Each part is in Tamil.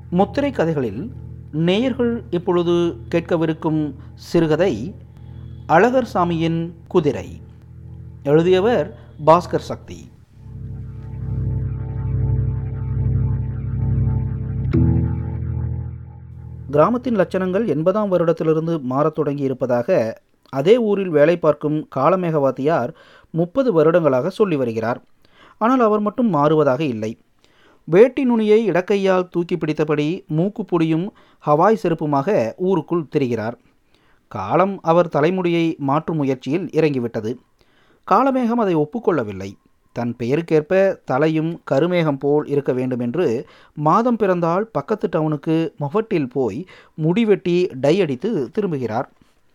முத்திரை கதைகளில் நேயர்கள் இப்பொழுது கேட்கவிருக்கும் சிறுகதை அழகர் சாமியின் குதிரை எழுதியவர் பாஸ்கர் சக்தி கிராமத்தின் லட்சணங்கள் எண்பதாம் வருடத்திலிருந்து மாறத் தொடங்கி இருப்பதாக அதே ஊரில் வேலை பார்க்கும் காலமேகவாத்தியார் முப்பது வருடங்களாக சொல்லி வருகிறார் ஆனால் அவர் மட்டும் மாறுவதாக இல்லை வேட்டி நுனியை இடக்கையால் தூக்கி பிடித்தபடி மூக்குப்பொடியும் ஹவாய் செருப்புமாக ஊருக்குள் திரிகிறார் காலம் அவர் தலைமுடியை மாற்றும் முயற்சியில் இறங்கிவிட்டது காலமேகம் அதை ஒப்புக்கொள்ளவில்லை தன் பெயருக்கேற்ப தலையும் கருமேகம் போல் இருக்க வேண்டும் என்று மாதம் பிறந்தால் பக்கத்து டவுனுக்கு முகட்டில் போய் முடிவெட்டி டை அடித்து திரும்புகிறார்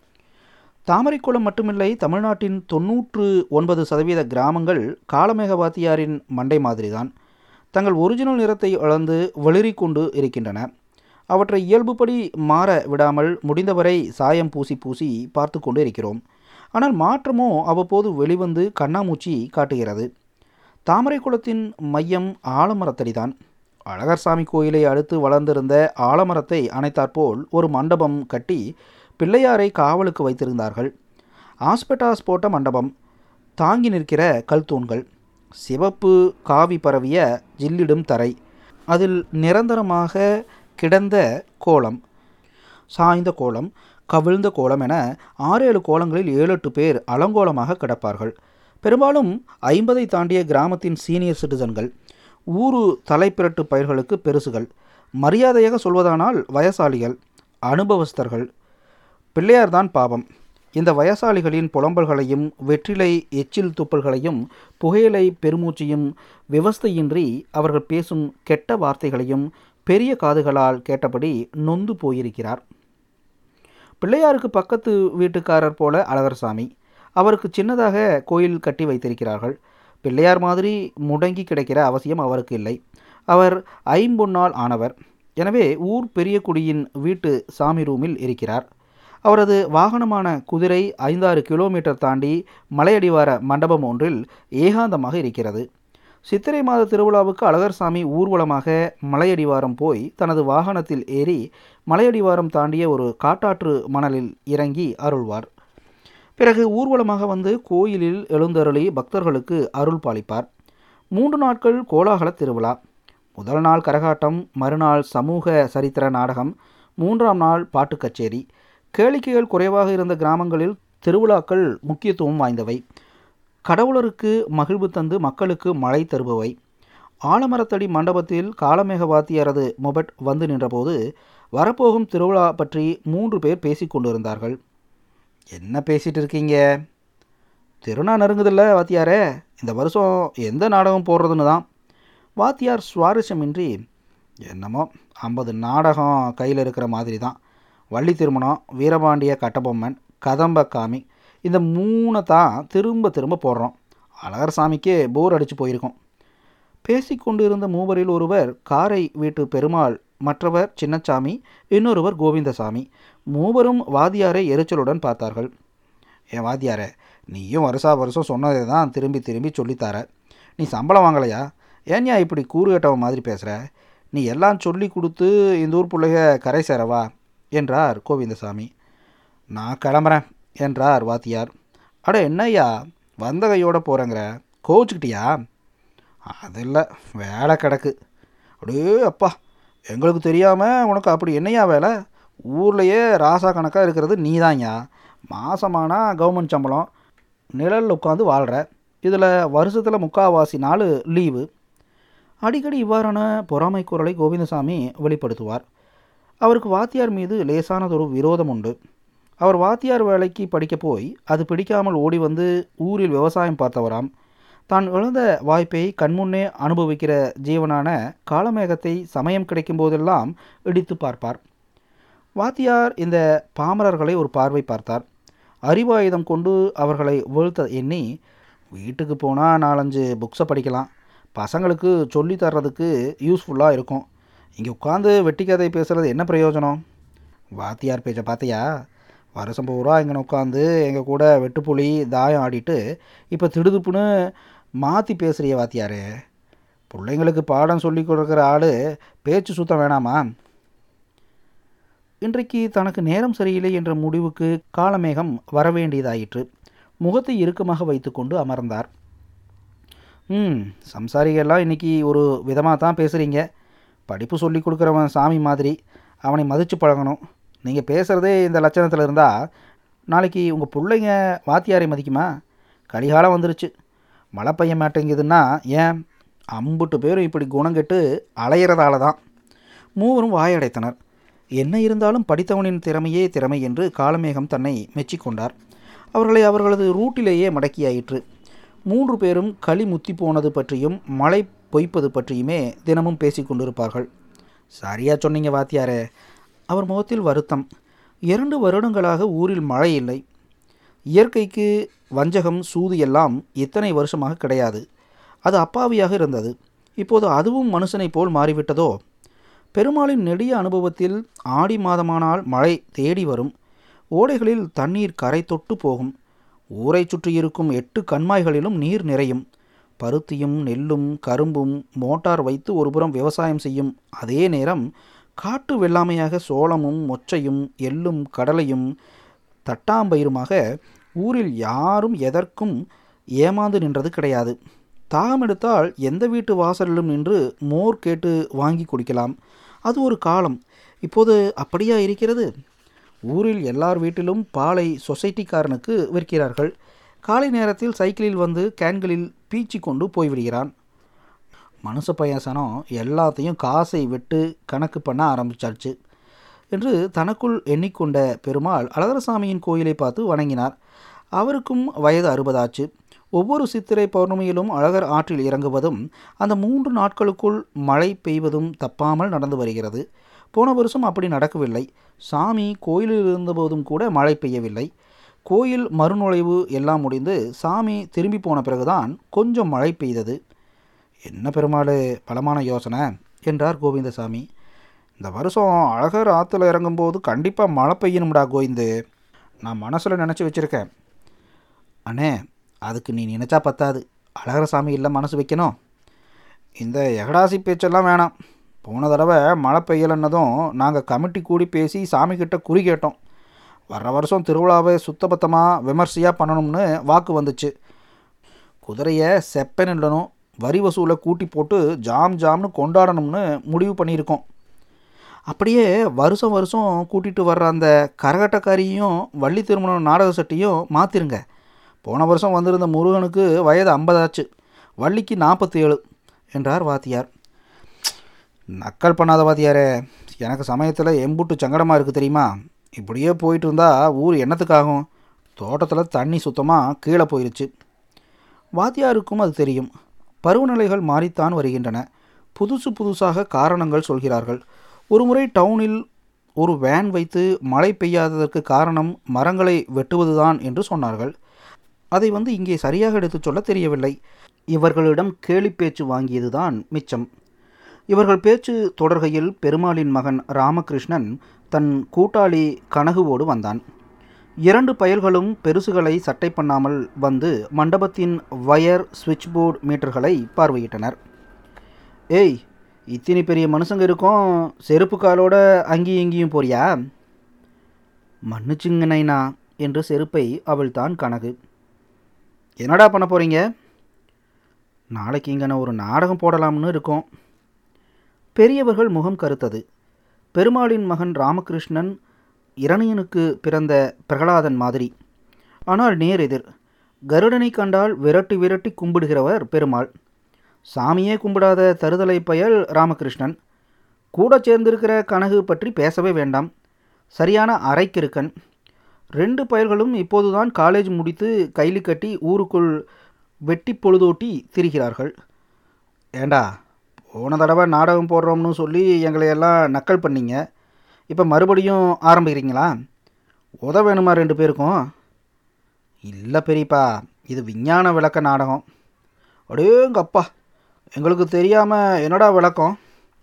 தாமரைக்குளம் மட்டுமில்லை தமிழ்நாட்டின் தொன்னூற்று ஒன்பது சதவீத கிராமங்கள் காலமேகவாத்தியாரின் மண்டை மாதிரிதான் தங்கள் ஒரிஜினல் நிறத்தை இழந்து வெளிரி கொண்டு இருக்கின்றன அவற்றை இயல்புப்படி மாற விடாமல் முடிந்தவரை சாயம் பூசி பூசி பார்த்து கொண்டு இருக்கிறோம் ஆனால் மாற்றமோ அவ்வப்போது வெளிவந்து கண்ணாமூச்சி காட்டுகிறது தாமரை குளத்தின் மையம் ஆலமரத்தடிதான் அழகர்சாமி கோயிலை அடுத்து வளர்ந்திருந்த ஆலமரத்தை அணைத்தாற்போல் ஒரு மண்டபம் கட்டி பிள்ளையாரை காவலுக்கு வைத்திருந்தார்கள் ஆஸ்பெட்டாஸ் போட்ட மண்டபம் தாங்கி நிற்கிற கல் தூண்கள் சிவப்பு காவி பரவிய ஜில்லிடும் தரை அதில் நிரந்தரமாக கிடந்த கோலம் சாய்ந்த கோலம் கவிழ்ந்த கோலம் என ஆறேழு கோலங்களில் ஏழு எட்டு பேர் அலங்கோலமாக கிடப்பார்கள் பெரும்பாலும் ஐம்பதை தாண்டிய கிராமத்தின் சீனியர் சிட்டிசன்கள் ஊரு தலைப்பிரட்டு பயிர்களுக்கு பெருசுகள் மரியாதையாக சொல்வதானால் வயசாளிகள் அனுபவஸ்தர்கள் பிள்ளையார்தான் பாவம் இந்த வயசாளிகளின் புலம்பல்களையும் வெற்றிலை எச்சில் துப்பல்களையும் புகையிலை பெருமூச்சையும் விவஸ்தையின்றி அவர்கள் பேசும் கெட்ட வார்த்தைகளையும் பெரிய காதுகளால் கேட்டபடி நொந்து போயிருக்கிறார் பிள்ளையாருக்கு பக்கத்து வீட்டுக்காரர் போல அழகர்சாமி அவருக்கு சின்னதாக கோயில் கட்டி வைத்திருக்கிறார்கள் பிள்ளையார் மாதிரி முடங்கி கிடைக்கிற அவசியம் அவருக்கு இல்லை அவர் ஐம்பொன்னால் ஆனவர் எனவே ஊர் பெரிய குடியின் வீட்டு சாமி ரூமில் இருக்கிறார் அவரது வாகனமான குதிரை ஐந்தாறு கிலோமீட்டர் தாண்டி மலையடிவார மண்டபம் ஒன்றில் ஏகாந்தமாக இருக்கிறது சித்திரை மாத திருவிழாவுக்கு அழகர்சாமி ஊர்வலமாக மலையடிவாரம் போய் தனது வாகனத்தில் ஏறி மலையடிவாரம் தாண்டிய ஒரு காட்டாற்று மணலில் இறங்கி அருள்வார் பிறகு ஊர்வலமாக வந்து கோயிலில் எழுந்தருளி பக்தர்களுக்கு அருள் பாலிப்பார் மூன்று நாட்கள் கோலாகல திருவிழா முதல் நாள் கரகாட்டம் மறுநாள் சமூக சரித்திர நாடகம் மூன்றாம் நாள் பாட்டு கச்சேரி கேளிக்கைகள் குறைவாக இருந்த கிராமங்களில் திருவிழாக்கள் முக்கியத்துவம் வாய்ந்தவை கடவுளருக்கு மகிழ்வு தந்து மக்களுக்கு மழை தருபவை ஆலமரத்தடி மண்டபத்தில் காலமேக வாத்தியாரது மொபட் வந்து நின்றபோது வரப்போகும் திருவிழா பற்றி மூன்று பேர் பேசி கொண்டிருந்தார்கள் என்ன பேசிகிட்டு இருக்கீங்க திருநா நெருங்குதில்ல வாத்தியாரே இந்த வருஷம் எந்த நாடகம் போடுறதுன்னு தான் வாத்தியார் சுவாரஸ்யமின்றி என்னமோ ஐம்பது நாடகம் கையில் இருக்கிற மாதிரி தான் வள்ளி திருமணம் வீரபாண்டிய கட்டபொம்மன் கதம்பக்காமி இந்த மூணை தான் திரும்ப திரும்ப போடுறோம் அழகர் சாமிக்கே போர் அடித்து போயிருக்கோம் பேசிக்கொண்டு இருந்த மூவரில் ஒருவர் காரை வீட்டு பெருமாள் மற்றவர் சின்னச்சாமி இன்னொருவர் கோவிந்தசாமி மூவரும் வாத்தியாரை எரிச்சலுடன் பார்த்தார்கள் ஏன் வாத்தியாரே நீயும் வருஷா வருஷம் சொன்னதை தான் திரும்பி திரும்பி சொல்லித்தார நீ சம்பளம் வாங்கலையா ஏன்யா இப்படி கூறு கட்டவன் மாதிரி பேசுகிற நீ எல்லாம் சொல்லி கொடுத்து இந்த ஊர் பிள்ளைக கரை சேரவா என்றார் கோவிந்தசாமி நான் கிளம்புறேன் என்றார் வாத்தியார் அட என்னய்யா வந்த கையோட போகிறேங்கிற கோவிச்சுக்கிட்டியா அது இல்லை வேலை கிடக்கு அப்படியே அப்பா எங்களுக்கு தெரியாமல் உனக்கு அப்படி என்னையா வேலை ஊர்லேயே ராசா கணக்காக இருக்கிறது நீ தான்யா மாதமானா கவர்மெண்ட் சம்பளம் நிழலில் உட்காந்து வாழ்கிற இதில் வருஷத்தில் முக்கால்வாசி நாள் லீவு அடிக்கடி இவ்வாறான பொறாமை குரலை கோவிந்தசாமி வெளிப்படுத்துவார் அவருக்கு வாத்தியார் மீது லேசானதொரு விரோதம் உண்டு அவர் வாத்தியார் வேலைக்கு படிக்க போய் அது பிடிக்காமல் ஓடி வந்து ஊரில் விவசாயம் பார்த்தவராம் தான் இழந்த வாய்ப்பை கண்முன்னே அனுபவிக்கிற ஜீவனான காலமேகத்தை சமயம் கிடைக்கும் போதெல்லாம் இடித்து பார்ப்பார் வாத்தியார் இந்த பாமரர்களை ஒரு பார்வை பார்த்தார் அறிவாயுதம் கொண்டு அவர்களை வீழ்த்த எண்ணி வீட்டுக்கு போனால் நாலஞ்சு புக்ஸை படிக்கலாம் பசங்களுக்கு சொல்லி தர்றதுக்கு யூஸ்ஃபுல்லாக இருக்கும் இங்கே உட்காந்து வெட்டி கதை பேசுகிறது என்ன பிரயோஜனம் வாத்தியார் பேச்சை பார்த்தியா வருஷம் பூரா இங்கே உட்காந்து எங்கள் கூட வெட்டுப்புலி தாயம் ஆடிட்டு இப்போ திடுதுப்புன்னு மாற்றி பேசுகிறிய வாத்தியாரே பிள்ளைங்களுக்கு பாடம் சொல்லி கொடுக்குற ஆள் பேச்சு சுத்தம் வேணாமா இன்றைக்கு தனக்கு நேரம் சரியில்லை என்ற முடிவுக்கு காலமேகம் வரவேண்டியதாயிற்று முகத்தை இறுக்கமாக வைத்துக்கொண்டு அமர்ந்தார் ம் சம்சாரிகள்லாம் இன்றைக்கி ஒரு விதமாக தான் பேசுகிறீங்க படிப்பு சொல்லி கொடுக்குறவன் சாமி மாதிரி அவனை மதித்து பழகணும் நீங்கள் பேசுகிறதே இந்த லட்சணத்தில் இருந்தால் நாளைக்கு உங்கள் பிள்ளைங்க வாத்தியாரை மதிக்குமா கலிகாலம் வந்துருச்சு மழை பெய்ய மாட்டேங்குதுன்னா ஏன் அம்புட்டு பேரும் இப்படி குணங்கெட்டு அலையிறதால தான் மூவரும் வாயடைத்தனர் என்ன இருந்தாலும் படித்தவனின் திறமையே திறமை என்று காலமேகம் தன்னை மெச்சிக்கொண்டார் அவர்களை அவர்களது ரூட்டிலேயே மடக்கியாயிற்று மூன்று பேரும் களி முத்தி போனது பற்றியும் மழை பொய்ப்பது பற்றியுமே தினமும் பேசிக் கொண்டிருப்பார்கள் சரியா சொன்னீங்க வாத்தியாரே அவர் முகத்தில் வருத்தம் இரண்டு வருடங்களாக ஊரில் மழை இல்லை இயற்கைக்கு வஞ்சகம் சூது எல்லாம் இத்தனை வருஷமாக கிடையாது அது அப்பாவியாக இருந்தது இப்போது அதுவும் மனுஷனைப் போல் மாறிவிட்டதோ பெருமாளின் நெடிய அனுபவத்தில் ஆடி மாதமானால் மழை தேடி வரும் ஓடைகளில் தண்ணீர் கரை தொட்டு போகும் ஊரை சுற்றி இருக்கும் எட்டு கண்மாய்களிலும் நீர் நிறையும் பருத்தியும் நெல்லும் கரும்பும் மோட்டார் வைத்து ஒருபுறம் விவசாயம் செய்யும் அதே நேரம் காட்டு வெள்ளாமையாக சோளமும் மொச்சையும் எள்ளும் கடலையும் தட்டாம்பயிருமாக ஊரில் யாரும் எதற்கும் ஏமாந்து நின்றது கிடையாது தாகம் எடுத்தால் எந்த வீட்டு வாசலிலும் நின்று மோர் கேட்டு வாங்கி குடிக்கலாம் அது ஒரு காலம் இப்போது அப்படியா இருக்கிறது ஊரில் எல்லார் வீட்டிலும் பாலை சொசைட்டிக்காரனுக்கு விற்கிறார்கள் காலை நேரத்தில் சைக்கிளில் வந்து கேன்களில் பீச்சி கொண்டு போய்விடுகிறான் மனுஷ பயசனம் எல்லாத்தையும் காசை விட்டு கணக்கு பண்ண ஆரம்பிச்சாச்சு என்று தனக்குள் எண்ணிக்கொண்ட பெருமாள் அழகரசாமியின் கோயிலை பார்த்து வணங்கினார் அவருக்கும் வயது அறுபதாச்சு ஒவ்வொரு சித்திரை பௌர்ணமியிலும் அழகர் ஆற்றில் இறங்குவதும் அந்த மூன்று நாட்களுக்குள் மழை பெய்வதும் தப்பாமல் நடந்து வருகிறது போன வருஷம் அப்படி நடக்கவில்லை சாமி கோயிலில் இருந்தபோதும் கூட மழை பெய்யவில்லை கோயில் மறுநுழைவு எல்லாம் முடிந்து சாமி திரும்பி போன பிறகுதான் கொஞ்சம் மழை பெய்தது என்ன பெருமாள் பலமான யோசனை என்றார் கோவிந்தசாமி இந்த வருஷம் அழகர் ஆற்றுல இறங்கும்போது கண்டிப்பாக மழை பெய்யணும்டா கோவிந்து நான் மனசில் நினச்சி வச்சுருக்கேன் அண்ணே அதுக்கு நீ நினச்சா பத்தாது அழகர சாமி இல்லை மனசு வைக்கணும் இந்த எகடாசி பேச்செல்லாம் வேணாம் போன தடவை மழை பெய்யலைன்னதும் நாங்கள் கமிட்டி கூடி பேசி சாமிக்கிட்ட குறி கேட்டோம் வர்ற வருஷம் திருவிழாவை சுத்தபத்தமாக விமர்சையாக பண்ணணும்னு வாக்கு வந்துச்சு குதிரையை செப்பனிடணும் வரி வசூலை கூட்டி போட்டு ஜாம் ஜாம்னு கொண்டாடணும்னு முடிவு பண்ணியிருக்கோம் அப்படியே வருஷம் வருஷம் கூட்டிகிட்டு வர்ற அந்த கரகட்டக்காரியும் வள்ளி திருமணம் நாடக சட்டியும் மாற்றிருங்க போன வருஷம் வந்திருந்த முருகனுக்கு வயது ஐம்பதாச்சு வள்ளிக்கு நாற்பத்தி ஏழு என்றார் வாத்தியார் நக்கல் பண்ணாத வாத்தியாரே எனக்கு சமயத்தில் எம்புட்டு சங்கடமாக இருக்குது தெரியுமா இப்படியே போயிட்டு இருந்தால் ஊர் என்னத்துக்காகும் தோட்டத்தில் தண்ணி சுத்தமாக கீழே போயிருச்சு வாத்தியாருக்கும் அது தெரியும் பருவநிலைகள் மாறித்தான் வருகின்றன புதுசு புதுசாக காரணங்கள் சொல்கிறார்கள் ஒருமுறை டவுனில் ஒரு வேன் வைத்து மழை பெய்யாததற்கு காரணம் மரங்களை வெட்டுவதுதான் என்று சொன்னார்கள் அதை வந்து இங்கே சரியாக எடுத்துச் சொல்ல தெரியவில்லை இவர்களிடம் கேலி பேச்சு வாங்கியதுதான் மிச்சம் இவர்கள் பேச்சு தொடர்கையில் பெருமாளின் மகன் ராமகிருஷ்ணன் தன் கூட்டாளி கனகுவோடு வந்தான் இரண்டு பயல்களும் பெருசுகளை சட்டை பண்ணாமல் வந்து மண்டபத்தின் வயர் சுவிட்ச் போர்டு மீட்டர்களை பார்வையிட்டனர் ஏய் இத்தனை பெரிய மனுஷங்க இருக்கும் செருப்பு காலோட அங்கேயும் இங்கேயும் போறியா மன்னிச்சுங்க நைனா என்று செருப்பை அவள் தான் கனகு என்னடா பண்ண போகிறீங்க நாளைக்கு இங்கன ஒரு நாடகம் போடலாம்னு இருக்கோம் பெரியவர்கள் முகம் கருத்தது பெருமாளின் மகன் ராமகிருஷ்ணன் இரணியனுக்கு பிறந்த பிரகலாதன் மாதிரி ஆனால் நேர் எதிர் கருடனை கண்டால் விரட்டி விரட்டி கும்பிடுகிறவர் பெருமாள் சாமியே கும்பிடாத தருதலை பயல் ராமகிருஷ்ணன் கூட சேர்ந்திருக்கிற கனகு பற்றி பேசவே வேண்டாம் சரியான அரைக்கிருக்கன் ரெண்டு பயல்களும் இப்போதுதான் காலேஜ் முடித்து கைலி கட்டி ஊருக்குள் வெட்டி பொழுதோட்டி திரிகிறார்கள் ஏண்டா போன தடவை நாடகம் போடுறோம்னு சொல்லி எங்களை எல்லாம் நக்கல் பண்ணீங்க இப்போ மறுபடியும் ஆரம்பிக்கிறீங்களா உத வேணுமா ரெண்டு பேருக்கும் இல்லை பெரியப்பா இது விஞ்ஞான விளக்க நாடகம் அடேங்கப்பா எங்களுக்கு தெரியாமல் என்னடா விளக்கம்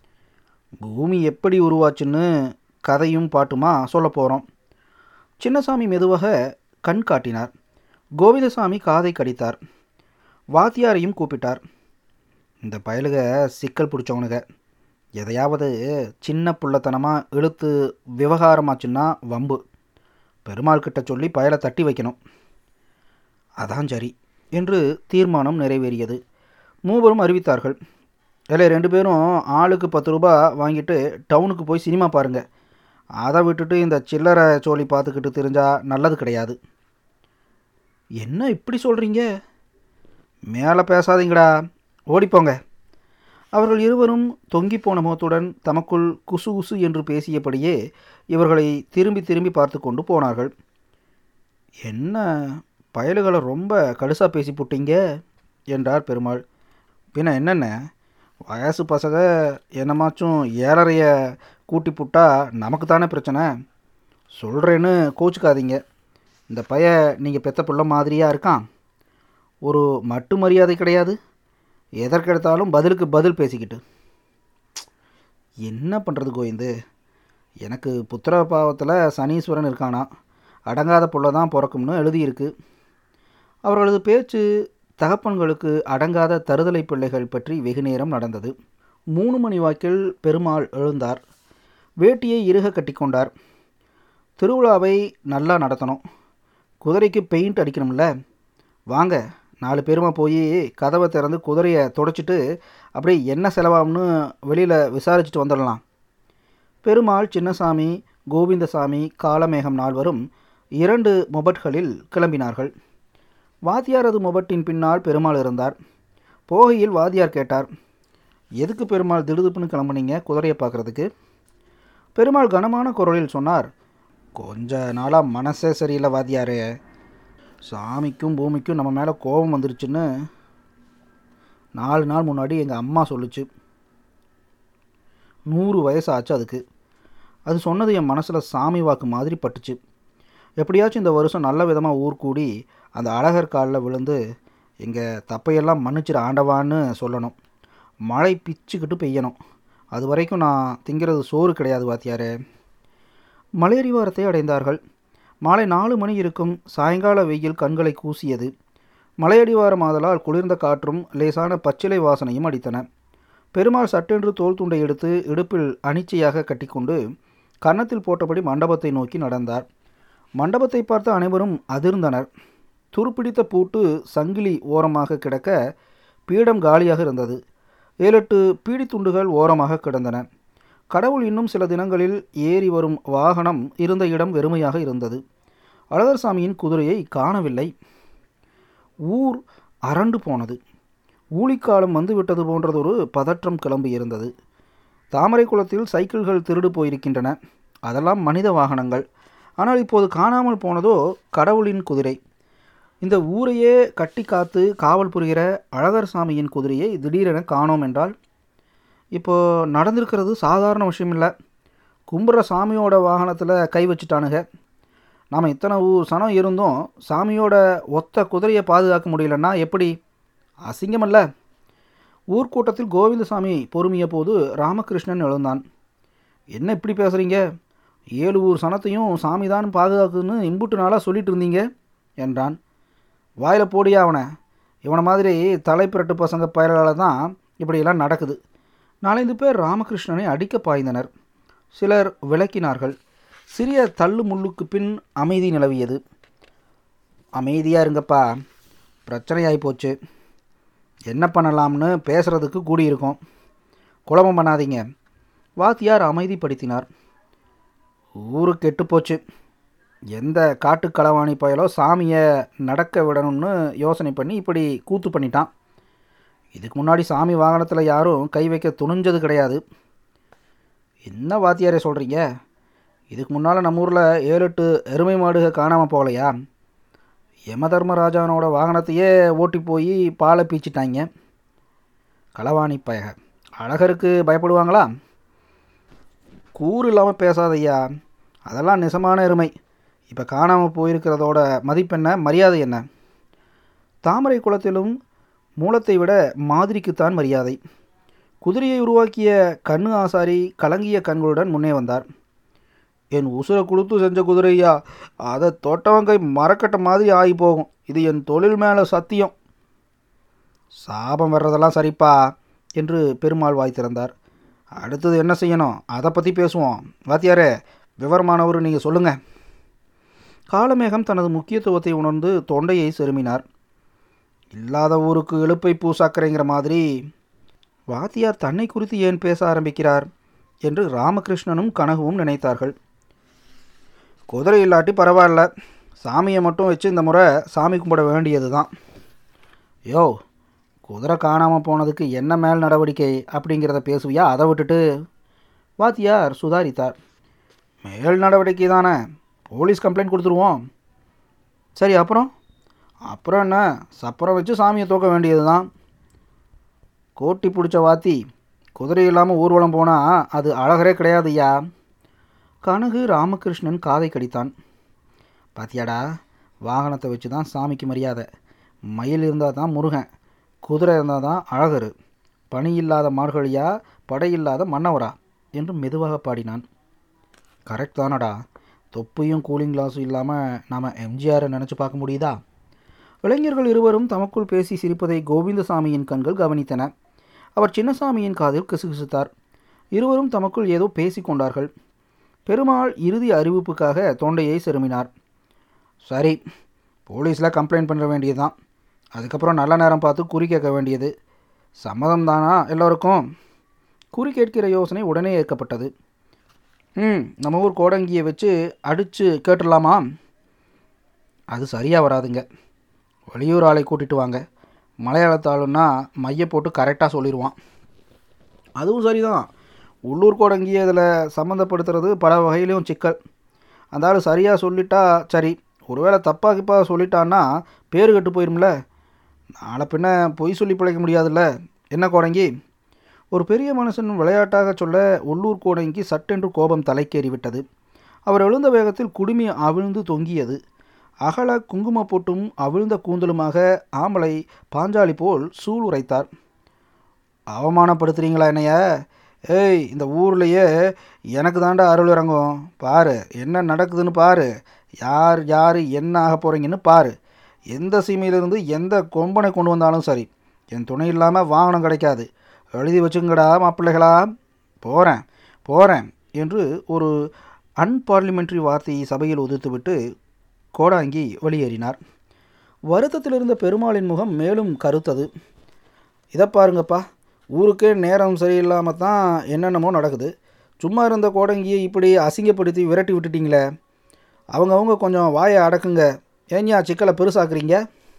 பூமி எப்படி உருவாச்சுன்னு கதையும் பாட்டுமா சொல்ல போகிறோம் சின்னசாமி மெதுவாக கண் காட்டினார் கோவிந்தசாமி காதை கடித்தார் வாத்தியாரையும் கூப்பிட்டார் இந்த பயலுக சிக்கல் பிடிச்சவனுங்க எதையாவது சின்ன புள்ளத்தனமாக இழுத்து விவகாரமாச்சுன்னா வம்பு பெருமாள் கிட்ட சொல்லி பயலை தட்டி வைக்கணும் அதான் சரி என்று தீர்மானம் நிறைவேறியது மூவரும் அறிவித்தார்கள் இல்லை ரெண்டு பேரும் ஆளுக்கு பத்து ரூபா வாங்கிட்டு டவுனுக்கு போய் சினிமா பாருங்கள் அதை விட்டுட்டு இந்த சில்லறை சோழி பார்த்துக்கிட்டு தெரிஞ்சா நல்லது கிடையாது என்ன இப்படி சொல்கிறீங்க மேலே பேசாதீங்கடா ஓடிப்போங்க அவர்கள் இருவரும் தொங்கி போன முகத்துடன் தமக்குள் குசு குசு என்று பேசியபடியே இவர்களை திரும்பி திரும்பி பார்த்து கொண்டு போனார்கள் என்ன பயலுகளை ரொம்ப கடுசாக பேசி போட்டீங்க என்றார் பெருமாள் பின்ன என்னென்ன வயசு பசங்க என்னமாச்சும் ஏழரைய கூட்டி புட்டா நமக்கு தானே பிரச்சனை சொல்கிறேன்னு கோச்சுக்காதீங்க இந்த பைய நீங்கள் பெத்த பிள்ளை மாதிரியாக இருக்கான் ஒரு மட்டு மரியாதை கிடையாது எதற்கெடுத்தாலும் பதிலுக்கு பதில் பேசிக்கிட்டு என்ன பண்ணுறது கோவிந்து எனக்கு புத்திர பாவத்தில் சனீஸ்வரன் இருக்கானா அடங்காத புள்ள தான் பிறக்கும்னு எழுதியிருக்கு அவர்களது பேச்சு தகப்பன்களுக்கு அடங்காத தருதலை பிள்ளைகள் பற்றி வெகு நேரம் நடந்தது மூணு மணி வாக்கில் பெருமாள் எழுந்தார் வேட்டியை இறுக கட்டிக்கொண்டார் திருவிழாவை நல்லா நடத்தணும் குதிரைக்கு பெயிண்ட் அடிக்கணும்ல வாங்க நாலு பேருமா போய் கதவை திறந்து குதிரையை தொடச்சிட்டு அப்படியே என்ன செலவாகும்னு வெளியில் விசாரிச்சுட்டு வந்துடலாம் பெருமாள் சின்னசாமி கோவிந்தசாமி காலமேகம் நால்வரும் இரண்டு மொபட்களில் கிளம்பினார்கள் வாத்தியாரது மொபட்டின் பின்னால் பெருமாள் இருந்தார் போகையில் வாத்தியார் கேட்டார் எதுக்கு பெருமாள் திடுதுப்புன்னு கிளம்புனீங்க குதிரையை பார்க்குறதுக்கு பெருமாள் கனமான குரலில் சொன்னார் கொஞ்ச நாளாக மனசே சரியில்லை வாத்தியாரே சாமிக்கும் பூமிக்கும் நம்ம மேலே கோபம் வந்துருச்சுன்னு நாலு நாள் முன்னாடி எங்கள் அம்மா சொல்லுச்சு நூறு வயசு ஆச்சு அதுக்கு அது சொன்னது என் மனசில் சாமி வாக்கு மாதிரி பட்டுச்சு எப்படியாச்சும் இந்த வருஷம் நல்ல விதமாக ஊர் கூடி அந்த அழகர் காலில் விழுந்து எங்கள் தப்பையெல்லாம் மன்னிச்சிட ஆண்டவான்னு சொல்லணும் மழை பிச்சுக்கிட்டு பெய்யணும் அது வரைக்கும் நான் திங்கிறது சோறு கிடையாது வாத்தியாரே மலையடிவாரத்தை அடைந்தார்கள் மாலை நாலு மணி இருக்கும் சாயங்கால வெயில் கண்களை கூசியது மலையடிவாரம் ஆதலால் குளிர்ந்த காற்றும் லேசான பச்சிலை வாசனையும் அடித்தன பெருமாள் சட்டென்று தோல் துண்டை எடுத்து இடுப்பில் அனிச்சையாக கட்டிக்கொண்டு கன்னத்தில் போட்டபடி மண்டபத்தை நோக்கி நடந்தார் மண்டபத்தை பார்த்த அனைவரும் அதிர்ந்தனர் துருப்பிடித்த பூட்டு சங்கிலி ஓரமாக கிடக்க பீடம் காலியாக இருந்தது ஏழெட்டு பீடித்துண்டுகள் ஓரமாக கிடந்தன கடவுள் இன்னும் சில தினங்களில் ஏறி வரும் வாகனம் இருந்த இடம் வெறுமையாக இருந்தது அழகர்சாமியின் குதிரையை காணவில்லை ஊர் அரண்டு போனது ஊழிக்காலம் வந்துவிட்டது போன்றதொரு பதற்றம் கிளம்பி இருந்தது தாமரை குளத்தில் சைக்கிள்கள் திருடு போயிருக்கின்றன அதெல்லாம் மனித வாகனங்கள் ஆனால் இப்போது காணாமல் போனதோ கடவுளின் குதிரை இந்த ஊரையே கட்டி காத்து காவல் புரிகிற அழகர் சாமியின் குதிரையை திடீரென காணோம் என்றால் இப்போ நடந்திருக்கிறது சாதாரண விஷயம் இல்லை கும்புற சாமியோட வாகனத்தில் கை வச்சுட்டானுங்க நாம் இத்தனை ஊ- சனம் இருந்தும் சாமியோட ஒத்த குதிரையை பாதுகாக்க முடியலன்னா எப்படி அசிங்கமல்ல ஊர்க்கூட்டத்தில் கோவிந்தசாமி பொறுமிய போது ராமகிருஷ்ணன் எழுந்தான் என்ன இப்படி பேசுகிறீங்க ஏழு ஊர் சனத்தையும் சாமி தான் பாதுகாக்குதுன்னு இம்புட்டு நாளாக சொல்லிட்டு இருந்தீங்க என்றான் வாயில் போடியா அவனை இவனை மாதிரி தலைப்பிரட்டு பசங்க பயலால் தான் இப்படியெல்லாம் நடக்குது நாலந்து பேர் ராமகிருஷ்ணனை அடிக்க பாய்ந்தனர் சிலர் விளக்கினார்கள் சிறிய தள்ளு முள்ளுக்கு பின் அமைதி நிலவியது அமைதியாக இருங்கப்பா பிரச்சனையாகி போச்சு என்ன பண்ணலாம்னு பேசுகிறதுக்கு கூடியிருக்கோம் குழப்பம் பண்ணாதீங்க வாத்தியார் அமைதிப்படுத்தினார் ஊரு கெட்டு போச்சு எந்த காட்டு களவாணி பயலோ சாமியை நடக்க விடணும்னு யோசனை பண்ணி இப்படி கூத்து பண்ணிட்டான் இதுக்கு முன்னாடி சாமி வாகனத்தில் யாரும் கை வைக்க துணிஞ்சது கிடையாது என்ன வாத்தியாரே சொல்கிறீங்க இதுக்கு முன்னால் நம்ம ஊரில் ஏழு எட்டு எருமை மாடுக காணாமல் போகலையா யம தர்மராஜானோட வாகனத்தையே ஓட்டி போய் பாலை பீச்சிட்டாங்க களவாணி பயக அழகருக்கு பயப்படுவாங்களா கூறு இல்லாமல் பேசாதையா அதெல்லாம் நிசமான எருமை இப்போ காணாமல் போயிருக்கிறதோட மதிப்பென்ன மரியாதை என்ன தாமரை குளத்திலும் மூலத்தை விட மாதிரிக்குத்தான் மரியாதை குதிரையை உருவாக்கிய கண்ணு ஆசாரி கலங்கிய கண்களுடன் முன்னே வந்தார் என் உசுரை கொடுத்து செஞ்ச குதிரையா அதை தொட்டவங்கை மரக்கட்ட மாதிரி ஆகி போகும் இது என் தொழில் மேலே சத்தியம் சாபம் வர்றதெல்லாம் சரிப்பா என்று பெருமாள் வாய் திறந்தார் அடுத்தது என்ன செய்யணும் அதை பற்றி பேசுவோம் வாத்தியாரே விவரமானவர் நீங்கள் சொல்லுங்கள் காலமேகம் தனது முக்கியத்துவத்தை உணர்ந்து தொண்டையை செருமினார் இல்லாத ஊருக்கு இழுப்பை பூசாக்கிறேங்கிற மாதிரி வாத்தியார் தன்னை குறித்து ஏன் பேச ஆரம்பிக்கிறார் என்று ராமகிருஷ்ணனும் கனகுவும் நினைத்தார்கள் குதிரை இல்லாட்டி பரவாயில்ல சாமியை மட்டும் வச்சு இந்த முறை சாமி கும்பிட வேண்டியது தான் யோ குதிரை காணாமல் போனதுக்கு என்ன மேல் நடவடிக்கை அப்படிங்கிறத பேசுவியா அதை விட்டுட்டு வாத்தியார் சுதாரித்தார் மேல் நடவடிக்கை தானே போலீஸ் கம்ப்ளைண்ட் கொடுத்துருவோம் சரி அப்புறம் அப்புறம் என்ன சப்பரம் வச்சு சாமியை தூக்க வேண்டியது தான் கோட்டி பிடிச்ச வாத்தி குதிரை இல்லாமல் ஊர்வலம் போனால் அது அழகரே கிடையாதுய்யா கனகு ராமகிருஷ்ணன் காதை கடித்தான் பாத்தியாடா வாகனத்தை வச்சு தான் சாமிக்கு மரியாதை மயில் இருந்தால் தான் முருகன் குதிரை இருந்தால் தான் அழகரு பனி இல்லாத மார்கழியா படை இல்லாத மன்னவரா என்று மெதுவாக பாடினான் கரெக்ட் தானடா தொப்பியும் கூலிங் கிளாஸும் இல்லாமல் நாம் எம்ஜிஆரை நினச்சி பார்க்க முடியுதா இளைஞர்கள் இருவரும் தமக்குள் பேசி சிரிப்பதை கோவிந்தசாமியின் கண்கள் கவனித்தன அவர் சின்னசாமியின் காதில் கிசுகிசுத்தார் இருவரும் தமக்குள் ஏதோ பேசி கொண்டார்கள் பெருமாள் இறுதி அறிவிப்புக்காக தொண்டையை செருமினார் சரி போலீஸில் கம்ப்ளைண்ட் பண்ண வேண்டியதுதான் அதுக்கப்புறம் நல்ல நேரம் பார்த்து குறி கேட்க வேண்டியது சம்மதம் தானா எல்லோருக்கும் குறி கேட்கிற யோசனை உடனே ஏற்கப்பட்டது ம் நம்ம ஊர் கோடங்கியை வச்சு அடித்து கேட்டுடலாமா அது சரியாக வராதுங்க வெளியூர் ஆளை கூட்டிட்டு வாங்க மலையாளத்தாளுன்னா மைய போட்டு கரெக்டாக சொல்லிடுவான் அதுவும் சரிதான் உள்ளூர் கோடங்கியை இதில் சம்மந்தப்படுத்துறது பல வகையிலையும் சிக்கல் அந்த ஆள் சரியாக சொல்லிட்டா சரி ஒருவேளை தப்பாக கிப்பாக சொல்லிட்டான்னா பேர் கெட்டு போயிரும்ல நாளை பின்ன பொய் சொல்லி பிழைக்க முடியாதுல்ல என்ன கோடங்கி ஒரு பெரிய மனுஷன் விளையாட்டாக சொல்ல உள்ளூர் கோடங்கி சட்டென்று கோபம் தலைக்கேறிவிட்டது அவர் எழுந்த வேகத்தில் குடுமி அவிழ்ந்து தொங்கியது அகல குங்கும போட்டும் அவிழ்ந்த கூந்தலுமாக ஆம்பளை பாஞ்சாலி போல் சூள் உரைத்தார் அவமானப்படுத்துறீங்களா என்னைய ஏய் இந்த ஊர்லேயே எனக்கு தாண்டா அருள் இறங்கும் பாரு என்ன நடக்குதுன்னு பாரு யார் யார் என்ன ஆக போகிறீங்கன்னு பாரு எந்த சீமையிலிருந்து எந்த கொம்பனை கொண்டு வந்தாலும் சரி என் துணை இல்லாமல் வாகனம் கிடைக்காது எழுதி வச்சுங்கடா மாப்பிள்ளைகளா போகிறேன் போகிறேன் என்று ஒரு அன்பார்லிமெண்ட்ரி வார்த்தையை சபையில் உதிர்த்துவிட்டு கோடாங்கி வெளியேறினார் வருத்தத்தில் இருந்த பெருமாளின் முகம் மேலும் கருத்தது இதை பாருங்கப்பா ஊருக்கே நேரம் சரியில்லாமல் தான் என்னென்னமோ நடக்குது சும்மா இருந்த கோடங்கியை இப்படி அசிங்கப்படுத்தி விரட்டி விட்டுட்டீங்களே அவங்கவுங்க கொஞ்சம் வாயை அடக்குங்க ஏன்யா சிக்கலை பெருசாக்குறீங்க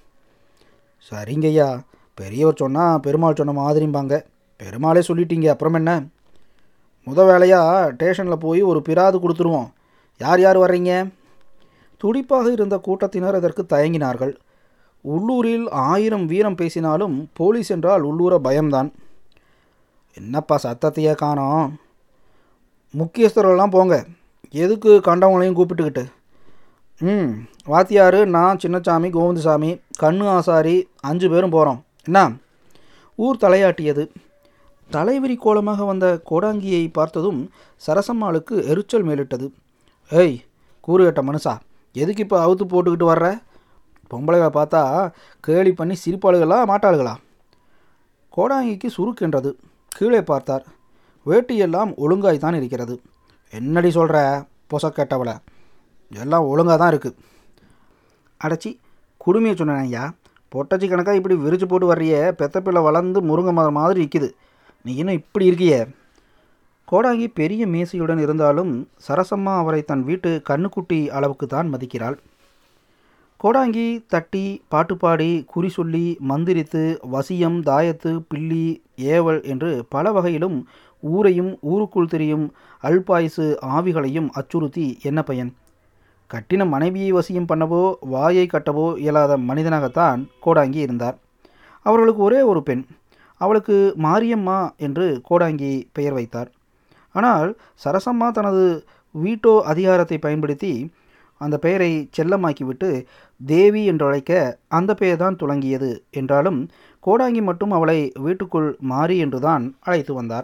சரிங்கய்யா பெரியவர் சொன்னால் பெருமாள் சொன்ன மாதிரிம்பாங்க பெருமாளே சொல்லிட்டீங்க அப்புறம் என்ன முத வேலையாக ஸ்டேஷனில் போய் ஒரு பிராது கொடுத்துருவோம் யார் யார் வர்றீங்க துடிப்பாக இருந்த கூட்டத்தினர் அதற்கு தயங்கினார்கள் உள்ளூரில் ஆயிரம் வீரம் பேசினாலும் போலீஸ் என்றால் உள்ளூர பயம்தான் என்னப்பா சத்தத்தையே காணோம் முக்கியஸ்தர்கள்லாம் போங்க எதுக்கு கண்டவங்களையும் கூப்பிட்டுக்கிட்டு ம் வாத்தியார் நான் சின்னசாமி கோவிந்தசாமி கண்ணு ஆசாரி அஞ்சு பேரும் போகிறோம் என்ன ஊர் தலையாட்டியது தலைவிரி கோலமாக வந்த கோடாங்கியை பார்த்ததும் சரசம்மாளுக்கு எரிச்சல் மேலிட்டது ஏய் கூறுகட்ட மனுஷா எதுக்கு இப்போ அவுத்து போட்டுக்கிட்டு வர்ற பொம்பளைகளை பார்த்தா கேலி பண்ணி சிரிப்பாளுகளா மாட்டாளுகளா கோடாங்கிக்கு சுருக்கென்றது கீழே பார்த்தார் வேட்டியெல்லாம் ஒழுங்காய் தான் இருக்கிறது என்னடி சொல்கிற பொசக்கேட்டவளை எல்லாம் ஒழுங்காக தான் இருக்குது அடைச்சி குடுமையை சொன்னேன் ஐயா பொட்டச்சி கணக்காக இப்படி விரிச்சு போட்டு வர்றிய பெத்த பிள்ளை வளர்ந்து முருங்கை மரம் மாதிரி நிற்கிது நீ இன்னும் இப்படி இருக்கியே கோடாங்கி பெரிய மேசையுடன் இருந்தாலும் சரசம்மா அவரை தன் வீட்டு கண்ணுக்குட்டி அளவுக்கு தான் மதிக்கிறாள் கோடாங்கி தட்டி பாட்டு பாடி குறி சொல்லி மந்திரித்து வசியம் தாயத்து பில்லி ஏவல் என்று பல வகையிலும் ஊரையும் ஊருக்குள் தெரியும் அல்பாயுசு ஆவிகளையும் அச்சுறுத்தி என்ன பயன் கட்டின மனைவியை வசியம் பண்ணவோ வாயை கட்டவோ இயலாத மனிதனாகத்தான் கோடாங்கி இருந்தார் அவர்களுக்கு ஒரே ஒரு பெண் அவளுக்கு மாரியம்மா என்று கோடாங்கி பெயர் வைத்தார் ஆனால் சரசம்மா தனது வீட்டோ அதிகாரத்தை பயன்படுத்தி அந்த பெயரை செல்லமாக்கிவிட்டு தேவி என்று அழைக்க அந்த பெயர் தான் துளங்கியது என்றாலும் கோடாங்கி மட்டும் அவளை வீட்டுக்குள் மாறி என்றுதான் அழைத்து வந்தார்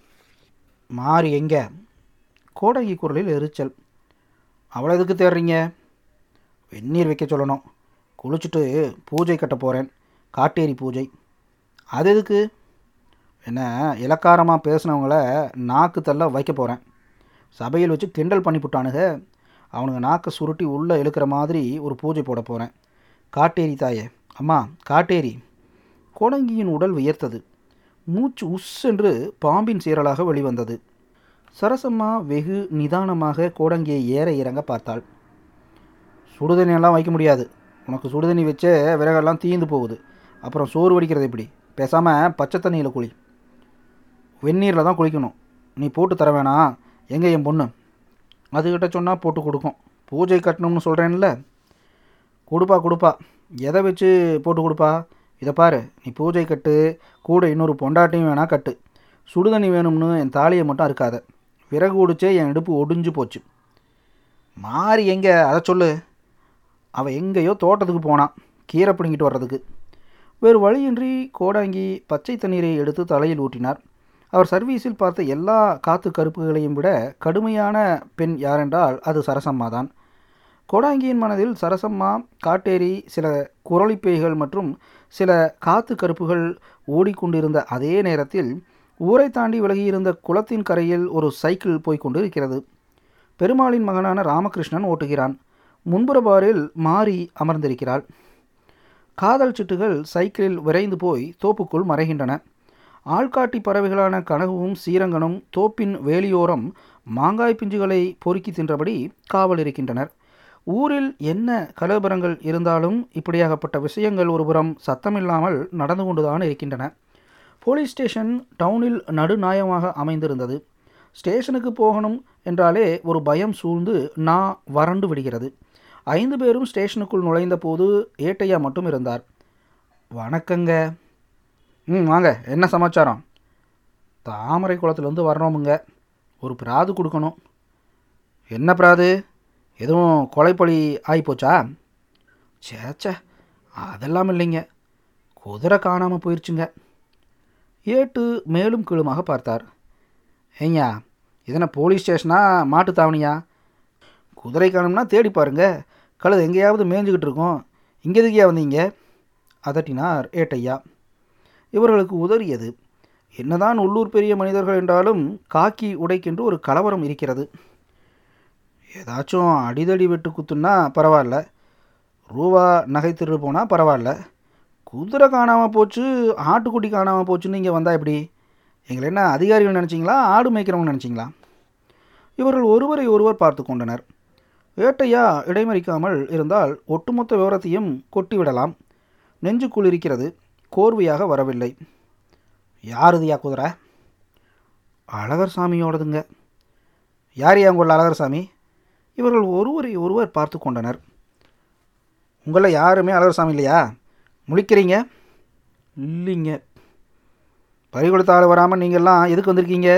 மாறி எங்க கோடாங்கி குரலில் எரிச்சல் அவளை எதுக்கு தேடுறீங்க வெந்நீர் வைக்க சொல்லணும் குளிச்சுட்டு பூஜை கட்ட போகிறேன் காட்டேரி பூஜை அது எதுக்கு என்ன இலக்காரமாக பேசினவங்கள நாக்கு தள்ள வைக்க போகிறேன் சபையில் வச்சு கிண்டல் பண்ணிவிட்டானுங்க அவனுங்க நாக்கை சுருட்டி உள்ளே இழுக்கிற மாதிரி ஒரு பூஜை போட போகிறேன் காட்டேரி தாயே அம்மா காட்டேரி கோடங்கியின் உடல் வியர்த்தது மூச்சு உஸ் என்று பாம்பின் சீரலாக வெளிவந்தது சரசம்மா வெகு நிதானமாக கோடங்கியை ஏற இறங்க பார்த்தாள் சுடுதண்ணியெல்லாம் வைக்க முடியாது உனக்கு சுடுதண்ணி வச்சே விறகெல்லாம் தீந்து போகுது அப்புறம் சோறு வடிக்கிறது எப்படி பேசாமல் பச்சை தண்ணியில் குளி வெந்நீரில் தான் குளிக்கணும் நீ போட்டு தர வேணாம் எங்கே என் பொண்ணு அதுக்கிட்ட சொன்னால் போட்டு கொடுக்கும் பூஜை கட்டணும்னு சொல்கிறேன்ல கொடுப்பா கொடுப்பா எதை வச்சு போட்டு கொடுப்பா இதை பாரு நீ பூஜை கட்டு கூட இன்னொரு பொண்டாட்டியும் வேணால் கட்டு சுடுதண்ணி வேணும்னு என் தாலியை மட்டும் இருக்காத விறகு ஒடிச்சே என் இடுப்பு ஒடிஞ்சு போச்சு மாறி எங்கே அதை சொல்லு அவள் எங்கேயோ தோட்டத்துக்கு போனான் கீரை பிடுங்கிட்டு வர்றதுக்கு வேறு வழியின்றி கோடாங்கி பச்சை தண்ணீரை எடுத்து தலையில் ஊற்றினார் அவர் சர்வீஸில் பார்த்த எல்லா காத்து கருப்புகளையும் விட கடுமையான பெண் யாரென்றால் அது சரசம்மா தான் கோடாங்கியின் மனதில் சரசம்மா காட்டேரி சில குரளிப்பேய்கள் மற்றும் சில காத்து கருப்புகள் ஓடிக்கொண்டிருந்த அதே நேரத்தில் ஊரை தாண்டி விலகியிருந்த குளத்தின் கரையில் ஒரு சைக்கிள் போய்க்கொண்டு இருக்கிறது பெருமாளின் மகனான ராமகிருஷ்ணன் ஓட்டுகிறான் முன்புற பாரில் மாறி அமர்ந்திருக்கிறாள் காதல் சிட்டுகள் சைக்கிளில் விரைந்து போய் தோப்புக்குள் மறைகின்றன ஆள்காட்டி பறவைகளான கனகவும் சீரங்கனும் தோப்பின் வேலியோரம் மாங்காய் பிஞ்சுகளை பொறுக்கி தின்றபடி காவல் இருக்கின்றனர் ஊரில் என்ன கலவரங்கள் இருந்தாலும் இப்படியாகப்பட்ட விஷயங்கள் ஒருபுறம் சத்தமில்லாமல் நடந்து கொண்டுதான் இருக்கின்றன போலீஸ் ஸ்டேஷன் டவுனில் நடுநாயமாக அமைந்திருந்தது ஸ்டேஷனுக்கு போகணும் என்றாலே ஒரு பயம் சூழ்ந்து நான் வறண்டு விடுகிறது ஐந்து பேரும் ஸ்டேஷனுக்குள் நுழைந்த போது ஏட்டையா மட்டும் இருந்தார் வணக்கங்க ம் வாங்க என்ன சமாச்சாரம் தாமரை குளத்துலேருந்து வர்றோமுங்க ஒரு பிராது கொடுக்கணும் என்ன பிராது எதுவும் கொலைப்பழி ஆகிப்போச்சா சேச்சே அதெல்லாம் இல்லைங்க குதிரை காணாமல் போயிடுச்சுங்க ஏட்டு மேலும் கீழுமாக பார்த்தார் ஏய்யா இதனை போலீஸ் ஸ்டேஷனா மாட்டு தாவணியா குதிரை காணும்னா தேடி பாருங்க கழுது எங்கேயாவது மேய்ஞ்சிக்கிட்டு இருக்கோம் இங்கே எதுக்கியா வந்தீங்க அதட்டினார் ஏட்டையா இவர்களுக்கு உதறியது என்னதான் உள்ளூர் பெரிய மனிதர்கள் என்றாலும் காக்கி உடைக்கென்று ஒரு கலவரம் இருக்கிறது ஏதாச்சும் அடிதடி வெட்டு குத்துன்னா பரவாயில்ல ரூபா நகை திருடு போனால் பரவாயில்ல குதிரை காணாமல் போச்சு ஆட்டுக்குட்டி காணாமல் போச்சுன்னு இங்கே வந்தால் எப்படி எங்களை என்ன அதிகாரிகள் நினச்சிங்களா ஆடு மேய்க்கிறவங்க நினச்சிங்களா இவர்கள் ஒருவரை ஒருவர் பார்த்து கொண்டனர் வேட்டையா இடைமறிக்காமல் இருந்தால் ஒட்டுமொத்த விவரத்தையும் கொட்டிவிடலாம் நெஞ்சுக்குள் இருக்கிறது கோர்வையாக வரவில்லை யார் இதுயா குதிரை அழகர் சாமியோடதுங்க யார் யா உங்கள் அழகர் சாமி இவர்கள் ஒருவரை ஒருவர் பார்த்து கொண்டனர் உங்களில் யாருமே அழகர் சாமி இல்லையா முழிக்கிறீங்க இல்லைங்க பறிகொடுத்த ஆள் வராமல் நீங்கள்லாம் எதுக்கு வந்திருக்கீங்க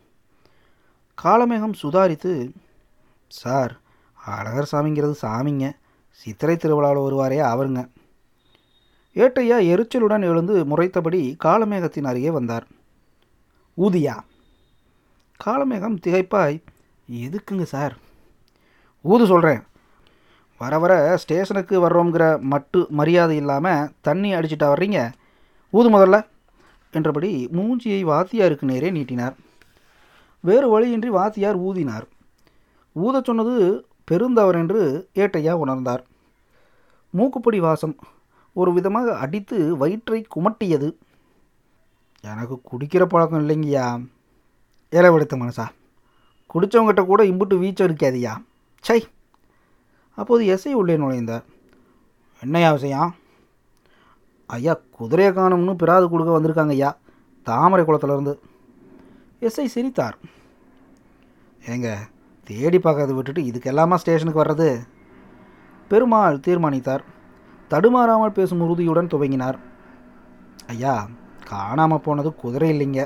காலமேகம் சுதாரித்து சார் அழகர் சாமிங்கிறது சாமிங்க சித்திரை திருவிழாவில் வருவாரே அவருங்க ஏட்டையா எரிச்சலுடன் எழுந்து முறைத்தபடி காலமேகத்தின் அருகே வந்தார் ஊதியா காலமேகம் திகைப்பாய் எதுக்குங்க சார் ஊது சொல்கிறேன் வர வர ஸ்டேஷனுக்கு வர்றோங்கிற மட்டு மரியாதை இல்லாமல் தண்ணி அடிச்சிட்டா வர்றீங்க ஊது முதல்ல என்றபடி மூஞ்சியை வாத்தியாருக்கு நேரே நீட்டினார் வேறு வழியின்றி வாத்தியார் ஊதினார் ஊதச் சொன்னது பெருந்தவர் என்று ஏட்டையா உணர்ந்தார் மூக்குப்பொடி வாசம் ஒரு விதமாக அடித்து வயிற்றை குமட்டியது எனக்கு குடிக்கிற பழக்கம் இல்லைங்கய்யா இலவெடுத்த மனசா குடித்தவங்ககிட்ட கூட இம்புட்டு வீச்சம் இருக்காதியா சை அப்போது எஸ்ஐ உள்ளே நுழைந்தார் என்னையா விஷயம் ஐயா குதிரையை காணும்னு பிராது கொடுக்க வந்திருக்காங்க ஐயா தாமரை குளத்துலேருந்து எஸ்ஐ சிரித்தார் ஏங்க தேடி பார்க்கறத விட்டுட்டு இதுக்கெல்லாமா ஸ்டேஷனுக்கு வர்றது பெருமாள் தீர்மானித்தார் தடுமாறாமல் பேசும் உறுதியுடன் துவங்கினார் ஐயா காணாமல் போனது குதிரை இல்லைங்க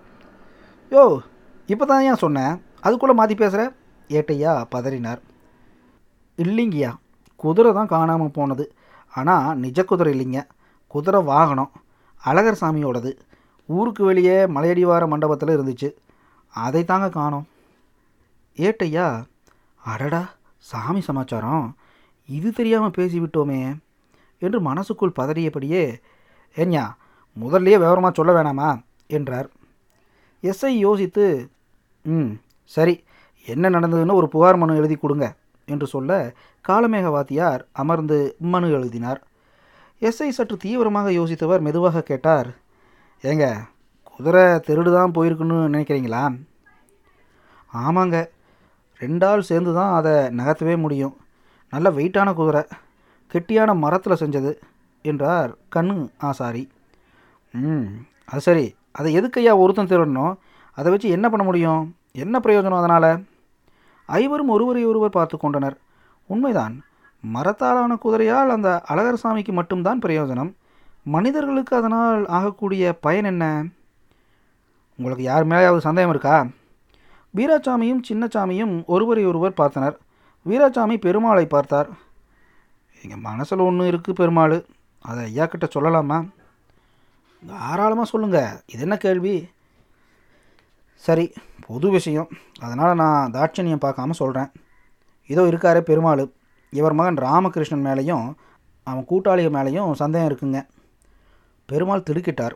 யோ இப்போ தான் ஏன் சொன்னேன் அதுக்குள்ளே மாற்றி பேசுகிற ஏட்டையா பதறினார் இல்லைங்கய்யா குதிரை தான் காணாமல் போனது ஆனால் நிஜ குதிரை இல்லைங்க குதிரை வாகனம் அழகர் சாமியோடது ஊருக்கு வெளியே மலையடிவார மண்டபத்தில் இருந்துச்சு அதை தாங்க காணோம் ஏட்டையா அடடா சாமி சமாச்சாரம் இது தெரியாமல் பேசிவிட்டோமே என்று மனசுக்குள் பதறியபடியே ஏன்யா முதல்லையே விவரமாக சொல்ல வேணாமா என்றார் எஸ்ஐ யோசித்து ம் சரி என்ன நடந்ததுன்னு ஒரு புகார் மனு எழுதி கொடுங்க என்று சொல்ல காலமேக வாத்தியார் அமர்ந்து மனு எழுதினார் எஸ்ஐ சற்று தீவிரமாக யோசித்தவர் மெதுவாக கேட்டார் ஏங்க குதிரை திருடு தான் போயிருக்குன்னு நினைக்கிறீங்களா ஆமாங்க ரெண்டாள் சேர்ந்து தான் அதை நகர்த்தவே முடியும் நல்ல வெயிட்டான குதிரை கெட்டியான மரத்தில் செஞ்சது என்றார் கண்ணு ஆசாரி ம் அது சரி அதை எதுக்கையா ஒருத்தன் திருடணும் அதை வச்சு என்ன பண்ண முடியும் என்ன பிரயோஜனம் அதனால் ஐவரும் ஒருவரை ஒருவர் பார்த்து கொண்டனர் உண்மைதான் மரத்தாலான குதிரையால் அந்த அழகர் சாமிக்கு மட்டும்தான் பிரயோஜனம் மனிதர்களுக்கு அதனால் ஆகக்கூடிய பயன் என்ன உங்களுக்கு யார் மேலேயாவது சந்தேகம் இருக்கா வீராசாமியும் சின்னசாமியும் ஒருவரை ஒருவர் பார்த்தனர் வீராசாமி பெருமாளை பார்த்தார் எங்கள் மனசில் ஒன்று இருக்குது பெருமாள் அதை ஐயா கிட்ட சொல்லலாமா தாராளமாக சொல்லுங்கள் இது என்ன கேள்வி சரி பொது விஷயம் அதனால் நான் தாட்சணியம் பார்க்காம சொல்கிறேன் இதோ இருக்காரே பெருமாள் இவர் மகன் ராமகிருஷ்ணன் மேலேயும் அவன் கூட்டாளிக மேலேயும் சந்தேகம் இருக்குங்க பெருமாள் திடுக்கிட்டார்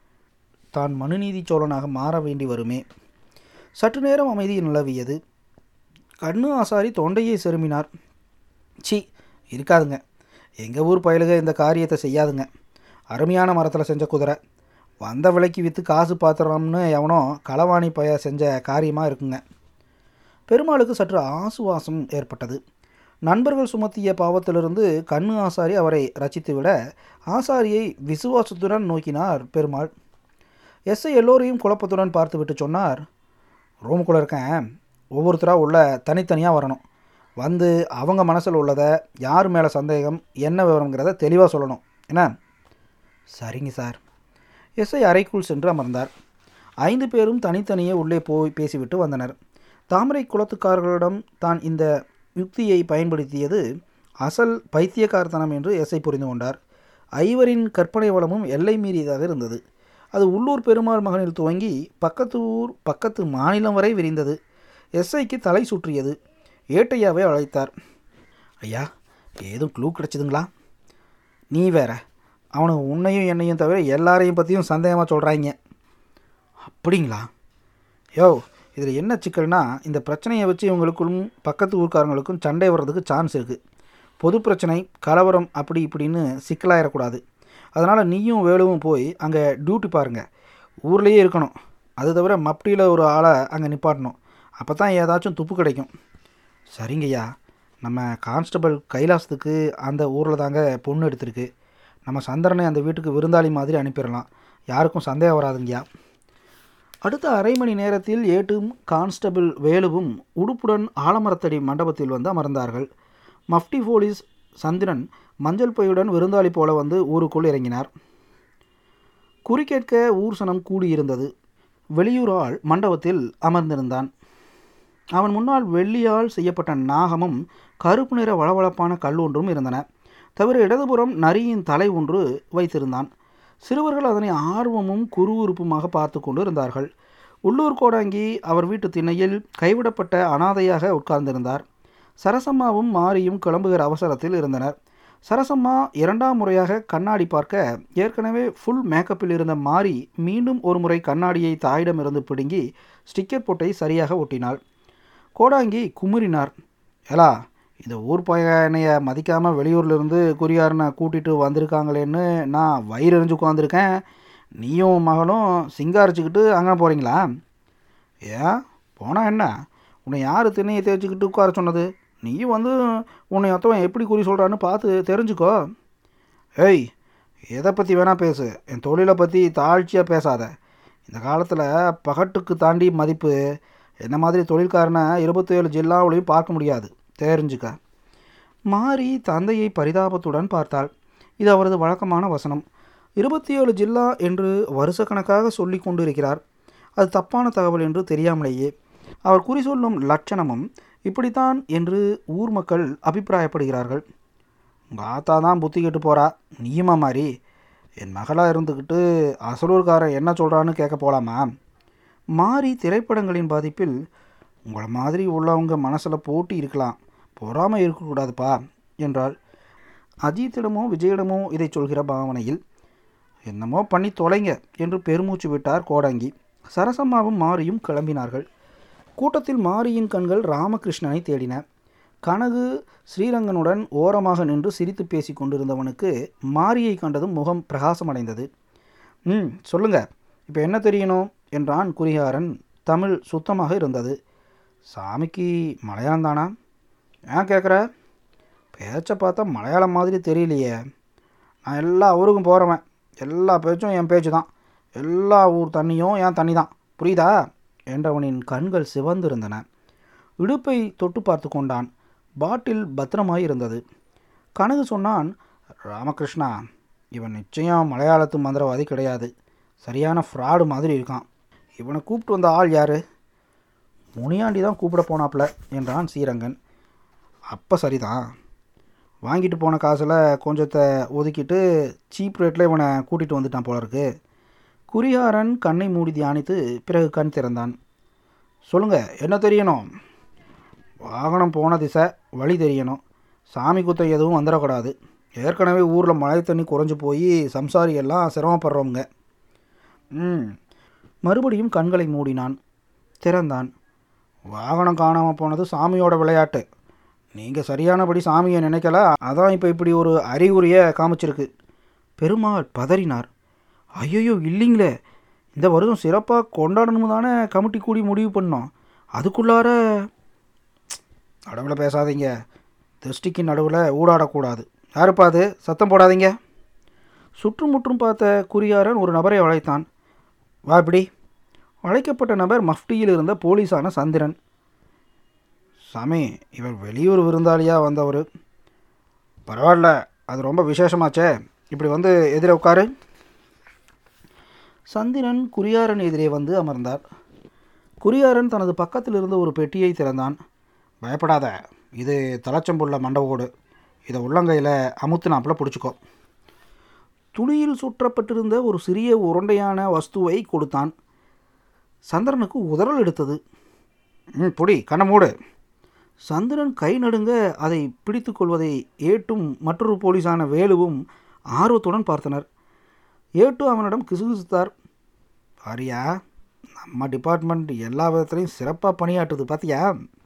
தான் மனுநீதி சோழனாக மாற வேண்டி வருமே சற்று நேரம் அமைதி நிலவியது கண்ணு ஆசாரி தொண்டையை செருமினார் சி இருக்காதுங்க எங்கள் ஊர் பயலுக இந்த காரியத்தை செய்யாதுங்க அருமையான மரத்தில் செஞ்ச குதிரை வந்த விலைக்கு விற்று காசு பாத்திரம்னு எவனோ களவாணி பய செஞ்ச காரியமாக இருக்குங்க பெருமாளுக்கு சற்று ஆசுவாசம் ஏற்பட்டது நண்பர்கள் சுமத்திய பாவத்திலிருந்து கண்ணு ஆசாரி அவரை ரசித்துவிட ஆசாரியை விசுவாசத்துடன் நோக்கினார் பெருமாள் எஸ்ஐ எல்லோரையும் குழப்பத்துடன் பார்த்துவிட்டு சொன்னார் ரூமுக்குள்ளே இருக்கேன் ஒவ்வொருத்தராக உள்ள தனித்தனியாக வரணும் வந்து அவங்க மனசில் உள்ளதை யார் மேலே சந்தேகம் என்ன விவரங்கிறத தெளிவாக சொல்லணும் என்ன சரிங்க சார் எஸ்ஐ அறைக்குள் சென்று அமர்ந்தார் ஐந்து பேரும் தனித்தனியே உள்ளே போய் பேசிவிட்டு வந்தனர் தாமரை குளத்துக்காரர்களிடம் தான் இந்த யுக்தியை பயன்படுத்தியது அசல் பைத்தியக்காரத்தனம் என்று எஸ்ஐ புரிந்து கொண்டார் ஐவரின் கற்பனை வளமும் எல்லை மீறியதாக இருந்தது அது உள்ளூர் பெருமாள் மகனில் துவங்கி பக்கத்து ஊர் பக்கத்து மாநிலம் வரை விரிந்தது எஸ்ஐக்கு தலை சுற்றியது ஏட்டையாவை அழைத்தார் ஐயா ஏதும் க்ளூ கிடச்சிதுங்களா நீ வேற அவனுக்கு உன்னையும் என்னையும் தவிர எல்லாரையும் பற்றியும் சந்தேகமாக சொல்கிறாங்க அப்படிங்களா யோ இதில் என்ன சிக்கல்னா இந்த பிரச்சனையை வச்சு இவங்களுக்கும் பக்கத்து ஊர்க்காரங்களுக்கும் சண்டை வர்றதுக்கு சான்ஸ் இருக்குது பொது பிரச்சனை கலவரம் அப்படி இப்படின்னு சிக்கலாயிடக்கூடாது அதனால் நீயும் வேலுவும் போய் அங்கே டியூட்டி பாருங்கள் ஊர்லேயே இருக்கணும் அது தவிர மப்டியில் ஒரு ஆளை அங்கே நிப்பாட்டணும் அப்போ தான் ஏதாச்சும் துப்பு கிடைக்கும் சரிங்கய்யா நம்ம கான்ஸ்டபிள் கைலாசத்துக்கு அந்த ஊரில் தாங்க பொண்ணு எடுத்திருக்கு நம்ம சந்திரனை அந்த வீட்டுக்கு விருந்தாளி மாதிரி அனுப்பிடலாம் யாருக்கும் சந்தேகம் வராதுங்கய்யா அடுத்த அரை மணி நேரத்தில் ஏட்டும் கான்ஸ்டபிள் வேலுவும் உடுப்புடன் ஆலமரத்தடி மண்டபத்தில் வந்து அமர்ந்தார்கள் மஃப்டி போலீஸ் சந்திரன் மஞ்சள் பையுடன் விருந்தாளி போல வந்து ஊருக்குள் இறங்கினார் குறிக்கேட்க ஊர் சனம் கூடியிருந்தது வெளியூர் ஆள் மண்டபத்தில் அமர்ந்திருந்தான் அவன் முன்னால் வெள்ளியால் செய்யப்பட்ட நாகமும் கருப்பு நிற வளவளப்பான கல் ஒன்றும் இருந்தன தவிர இடதுபுறம் நரியின் தலை ஒன்று வைத்திருந்தான் சிறுவர்கள் அதனை ஆர்வமும் குறுகுறுப்புமாக பார்த்து கொண்டு இருந்தார்கள் உள்ளூர் கோடாங்கி அவர் வீட்டு திண்ணையில் கைவிடப்பட்ட அனாதையாக உட்கார்ந்திருந்தார் சரசம்மாவும் மாரியும் கிளம்புகிற அவசரத்தில் இருந்தனர் சரசம்மா இரண்டாம் முறையாக கண்ணாடி பார்க்க ஏற்கனவே ஃபுல் மேக்கப்பில் இருந்த மாரி மீண்டும் ஒரு முறை கண்ணாடியை தாயிடமிருந்து பிடுங்கி ஸ்டிக்கர் போட்டை சரியாக ஒட்டினாள் கோடாங்கி குமுறினார் ஏலா இந்த ஊர் பையனைய மதிக்காமல் வெளியூர்லேருந்து குறியாரனை கூட்டிகிட்டு வந்திருக்காங்களேன்னு நான் வயிறு எறிஞ்சு உட்காந்துருக்கேன் நீயும் மகனும் சிங்காரிச்சுக்கிட்டு அங்கே போகிறீங்களா ஏன் போனால் என்ன உன்னை யார் திண்ணையை தேய்ச்சிக்கிட்டு உட்கார சொன்னது நீயும் வந்து உன்னை ஒருத்தவன் எப்படி குறி சொல்கிறான்னு பார்த்து தெரிஞ்சுக்கோ ஏய் எதை பற்றி வேணால் பேசு என் தொழிலை பற்றி தாழ்ச்சியாக பேசாத இந்த காலத்தில் பகட்டுக்கு தாண்டி மதிப்பு என்ன மாதிரி தொழில்காரனை இருபத்தேழு ஜில்லாவிலையும் பார்க்க முடியாது தெரிஞ்சுக்க மாரி தந்தையை பரிதாபத்துடன் பார்த்தாள் இது அவரது வழக்கமான வசனம் இருபத்தி ஏழு ஜில்லா என்று வருஷக்கணக்காக சொல்லி கொண்டிருக்கிறார் அது தப்பான தகவல் என்று தெரியாமலேயே அவர் குறி சொல்லும் லட்சணமும் இப்படித்தான் என்று ஊர் மக்கள் அபிப்பிராயப்படுகிறார்கள் உங்கள் ஆத்தா தான் புத்தி கெட்டு போகிறா நீயுமா மாதிரி என் மகளாக இருந்துக்கிட்டு அசலூர்காரன் என்ன சொல்கிறான்னு கேட்க போகலாமா மாறி திரைப்படங்களின் பாதிப்பில் உங்களை மாதிரி உள்ளவங்க மனசில் போட்டி இருக்கலாம் பொறாமல் இருக்கக்கூடாதுப்பா என்றாள் அஜித்திடமோ விஜயிடமோ இதை சொல்கிற பாவனையில் என்னமோ பண்ணி தொலைங்க என்று பெருமூச்சு விட்டார் கோடங்கி சரசம்மாவும் மாரியும் கிளம்பினார்கள் கூட்டத்தில் மாரியின் கண்கள் ராமகிருஷ்ணனை தேடின கனகு ஸ்ரீரங்கனுடன் ஓரமாக நின்று சிரித்து பேசி கொண்டிருந்தவனுக்கு மாரியை கண்டதும் முகம் பிரகாசமடைந்தது ம் சொல்லுங்க இப்போ என்ன தெரியணும் என்றான் குறிகாரன் தமிழ் சுத்தமாக இருந்தது சாமிக்கு மலையாளம் தானா ஏன் கேட்குற பேச்சை பார்த்தா மலையாளம் மாதிரி தெரியலையே நான் எல்லா ஊருக்கும் போகிறவன் எல்லா பேச்சும் என் பேச்சு தான் எல்லா ஊர் தண்ணியும் என் தண்ணி தான் புரியுதா என்றவனின் கண்கள் சிவந்திருந்தன இடுப்பை தொட்டு பார்த்து கொண்டான் பாட்டில் பத்திரமாய் இருந்தது கனகு சொன்னான் ராமகிருஷ்ணா இவன் நிச்சயம் மலையாளத்து மந்திரவாதி கிடையாது சரியான ஃப்ராடு மாதிரி இருக்கான் இவனை கூப்பிட்டு வந்த ஆள் யார் முனியாண்டி தான் கூப்பிட போனாப்ல என்றான் ஸ்ரீரங்கன் அப்போ சரிதான் வாங்கிட்டு போன காசில் கொஞ்சத்தை ஒதுக்கிட்டு சீப் ரேட்டில் இவனை கூட்டிகிட்டு வந்துட்டான் போல இருக்கு குறியாரன் கண்ணை மூடி தியானித்து பிறகு கண் திறந்தான் சொல்லுங்க என்ன தெரியணும் வாகனம் போன திசை வழி தெரியணும் சாமி குத்தம் எதுவும் வந்துடக்கூடாது ஏற்கனவே ஊரில் மழை தண்ணி குறைஞ்சு போய் சம்சாரி எல்லாம் சிரமப்படுறவங்க ம் மறுபடியும் கண்களை மூடினான் திறந்தான் வாகனம் காணாமல் போனது சாமியோட விளையாட்டு நீங்கள் சரியானபடி சாமியை நினைக்கல அதான் இப்போ இப்படி ஒரு அறிகுறியை காமிச்சிருக்கு பெருமாள் பதறினார் ஐயோ இல்லைங்களே இந்த வருடம் சிறப்பாக கொண்டாடணும் தானே கமிட்டி கூடி முடிவு பண்ணோம் அதுக்குள்ளார நடுவில் பேசாதீங்க திருஷ்டிக்கு நடுவில் ஊடாடக்கூடாது யாருப்பா அது சத்தம் போடாதீங்க சுற்றுமுற்றும் பார்த்த குறியாரன் ஒரு நபரை அழைத்தான் வா இப்படி அழைக்கப்பட்ட நபர் மஃப்டியில் இருந்த போலீஸான சந்திரன் சாமி இவர் வெளியூர் விருந்தாளியாக வந்தவர் பரவாயில்ல அது ரொம்ப விசேஷமாச்சே இப்படி வந்து எதிரே உட்காரு சந்திரன் குறியாரன் எதிரே வந்து அமர்ந்தார் குறியாரன் தனது பக்கத்தில் இருந்த ஒரு பெட்டியை திறந்தான் பயப்படாத இது தலைச்சம்புள்ள மண்டபோடு இதை உள்ளங்கையில் அமுத்துனாப்பில் பிடிச்சிக்கோ துணியில் சுற்றப்பட்டிருந்த ஒரு சிறிய உருண்டையான வஸ்துவை கொடுத்தான் சந்திரனுக்கு உதறல் எடுத்தது ம் புடி கண்ணை மூடு சந்திரன் கை நடுங்க அதை பிடித்து கொள்வதை ஏட்டும் மற்றொரு போலீஸான வேலுவும் ஆர்வத்துடன் பார்த்தனர் ஏட்டு அவனிடம் கிசுகிசுத்தார் பாரியா நம்ம டிபார்ட்மெண்ட் எல்லா விதத்துலையும் சிறப்பாக பணியாற்றுது பார்த்தியா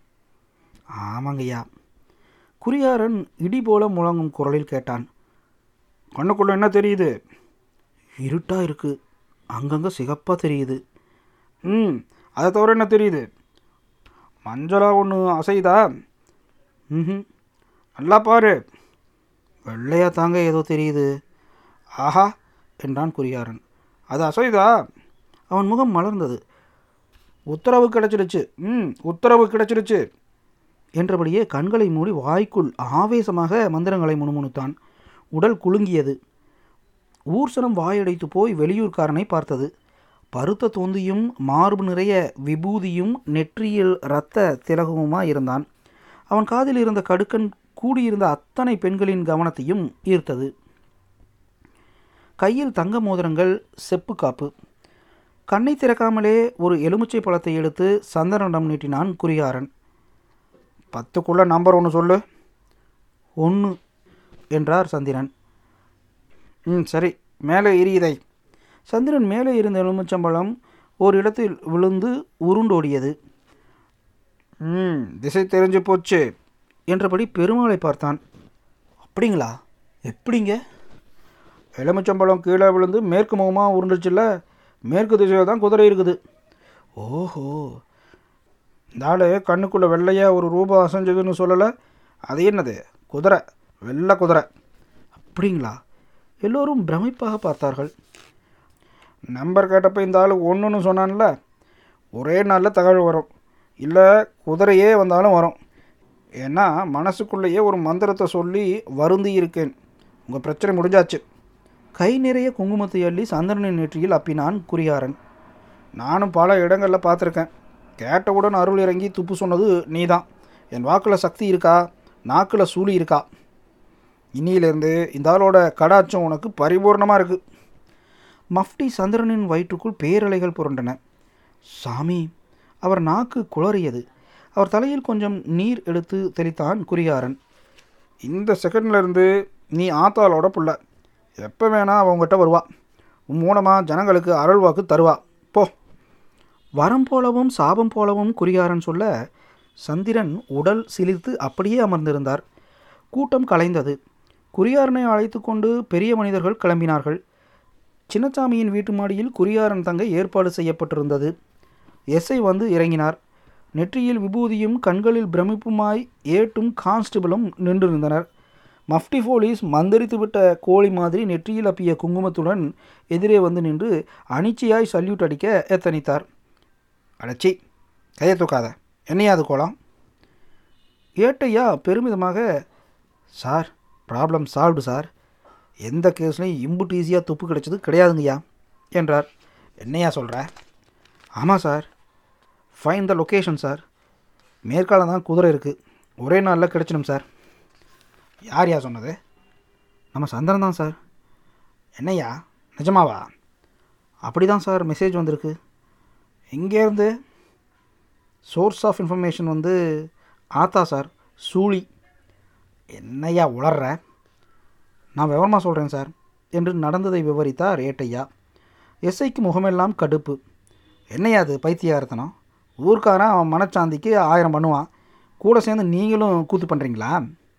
ஆமாங்கய்யா குறியாரன் இடி போல முழங்கும் குரலில் கேட்டான் கண்ணுக்குள்ள என்ன தெரியுது இருட்டாக இருக்குது அங்கங்கே சிகப்பாக தெரியுது ம் அதை தவிர என்ன தெரியுது மஞ்சளாக ஒன்று அசைதா ம் நல்லா பாரு வெள்ளையாக தாங்க ஏதோ தெரியுது ஆஹா என்றான் குறியாரன் அது அசைதா அவன் முகம் மலர்ந்தது உத்தரவு கிடைச்சிடுச்சு ம் உத்தரவு கிடைச்சிடுச்சு என்றபடியே கண்களை மூடி வாய்க்குள் ஆவேசமாக மந்திரங்களை முணுமுணுத்தான் உடல் குலுங்கியது ஊர்சனம் வாயடைத்து போய் வெளியூர்காரனை பார்த்தது பருத்த தோந்தியும் மார்பு நிறைய விபூதியும் நெற்றியில் இரத்த திலகமுமா இருந்தான் அவன் காதில் இருந்த கடுக்கன் கூடியிருந்த அத்தனை பெண்களின் கவனத்தையும் ஈர்த்தது கையில் தங்க மோதிரங்கள் செப்பு காப்பு கண்ணை திறக்காமலே ஒரு எலுமிச்சை பழத்தை எடுத்து சந்தனனிடம் நீட்டினான் குறியாரன் பத்துக்குள்ள நம்பர் ஒன்று சொல்லு ஒன்று என்றார் சந்திரன் ம் சரி மேலே எரியுதை சந்திரன் மேலே இருந்த எலுமிச்சம்பழம் ஒரு இடத்தில் விழுந்து உருண்டோடியது ம் திசை தெரிஞ்சு போச்சு என்றபடி பெருமாளை பார்த்தான் அப்படிங்களா எப்படிங்க எலுமிச்சம்பழம் கீழே விழுந்து மேற்கு முகமாக உருண்டுச்சுல்ல மேற்கு திசையில் தான் குதிரை இருக்குது ஓஹோ இந்த ஆள் கண்ணுக்குள்ளே வெள்ளையாக ஒரு ரூபம் அசைஞ்சதுன்னு சொல்லலை அது என்னது குதிரை வெள்ளை குதிரை அப்படிங்களா எல்லோரும் பிரமிப்பாக பார்த்தார்கள் நம்பர் கேட்டப்போ இந்த ஆள் ஒன்றுன்னு சொன்னான்ல ஒரே நாளில் தகவல் வரும் இல்லை குதிரையே வந்தாலும் வரும் ஏன்னா மனசுக்குள்ளேயே ஒரு மந்திரத்தை சொல்லி வருந்தி இருக்கேன் உங்கள் பிரச்சனை முடிஞ்சாச்சு கை நிறைய குங்குமத்தை அள்ளி சந்திரனின் நெற்றியில் அப்பினான் குறியாரன் நானும் பல இடங்களில் பார்த்துருக்கேன் கேட்டவுடன் அருள் இறங்கி துப்பு சொன்னது நீதான் என் வாக்கில் சக்தி இருக்கா நாக்கில் சூழி இருக்கா இன்னியிலேருந்து இந்த ஆளோட கடாச்சம் உனக்கு பரிபூர்ணமாக இருக்குது மஃப்டி சந்திரனின் வயிற்றுக்குள் பேரலைகள் புரண்டன சாமி அவர் நாக்கு குளறியது அவர் தலையில் கொஞ்சம் நீர் எடுத்து தெளித்தான் குறியாரன் இந்த செகண்ட்ல இருந்து நீ ஆத்தாளோட புள்ள எப்போ வேணா அவங்ககிட்ட வருவா உன் மூலமாக ஜனங்களுக்கு அருள்வாக்கு தருவா போ வரம் போலவும் சாபம் போலவும் குறியாரன் சொல்ல சந்திரன் உடல் சிலிர்த்து அப்படியே அமர்ந்திருந்தார் கூட்டம் கலைந்தது குறியாரனை அழைத்து கொண்டு பெரிய மனிதர்கள் கிளம்பினார்கள் சின்னசாமியின் வீட்டு மாடியில் குறியாரன் தங்க ஏற்பாடு செய்யப்பட்டிருந்தது எஸ்ஐ வந்து இறங்கினார் நெற்றியில் விபூதியும் கண்களில் பிரமிப்புமாய் ஏட்டும் கான்ஸ்டபிளும் நின்றிருந்தனர் மஃப்டி போலீஸ் மந்தரித்துவிட்ட கோழி மாதிரி நெற்றியில் அப்பிய குங்குமத்துடன் எதிரே வந்து நின்று அனிச்சையாய் சல்யூட் அடிக்க எத்தனித்தார் அடச்சி கையை தூக்காத என்னையா அது கோலம் ஏட்டையா பெருமிதமாக சார் ப்ராப்ளம் சால்வ்டு சார் எந்த கேஸ்லையும் இம்புட்டு ஈஸியாக துப்பு கிடைச்சது கிடையாதுங்கய்யா என்றார் என்னையா சொல்கிற ஆமாம் sir find the location sir மேற்காலம் தான் குதிரை இருக்குது ஒரே நாளில் கிடைச்சிடும் சார் யார் யா சொன்னது நம்ம சந்திரன் தான் சார் என்னய்யா நிஜமாவா அப்படி தான் சார் மெசேஜ் வந்திருக்கு எங்கேருந்து சோர்ஸ் ஆஃப் இன்ஃபர்மேஷன் வந்து ஆத்தா சார் சூழி என்னையா உளர்ற நான் விவரமாக சொல்கிறேன் சார் என்று நடந்ததை விவரித்தார் ஏட்டையா எஸ்ஐக்கு முகமெல்லாம் கடுப்பு என்னையா அது பைத்தியார்த்தனம் ஊர்க்காரன் அவன் மனச்சாந்திக்கு ஆயிரம் பண்ணுவான் கூட சேர்ந்து நீங்களும் கூத்து பண்ணுறீங்களா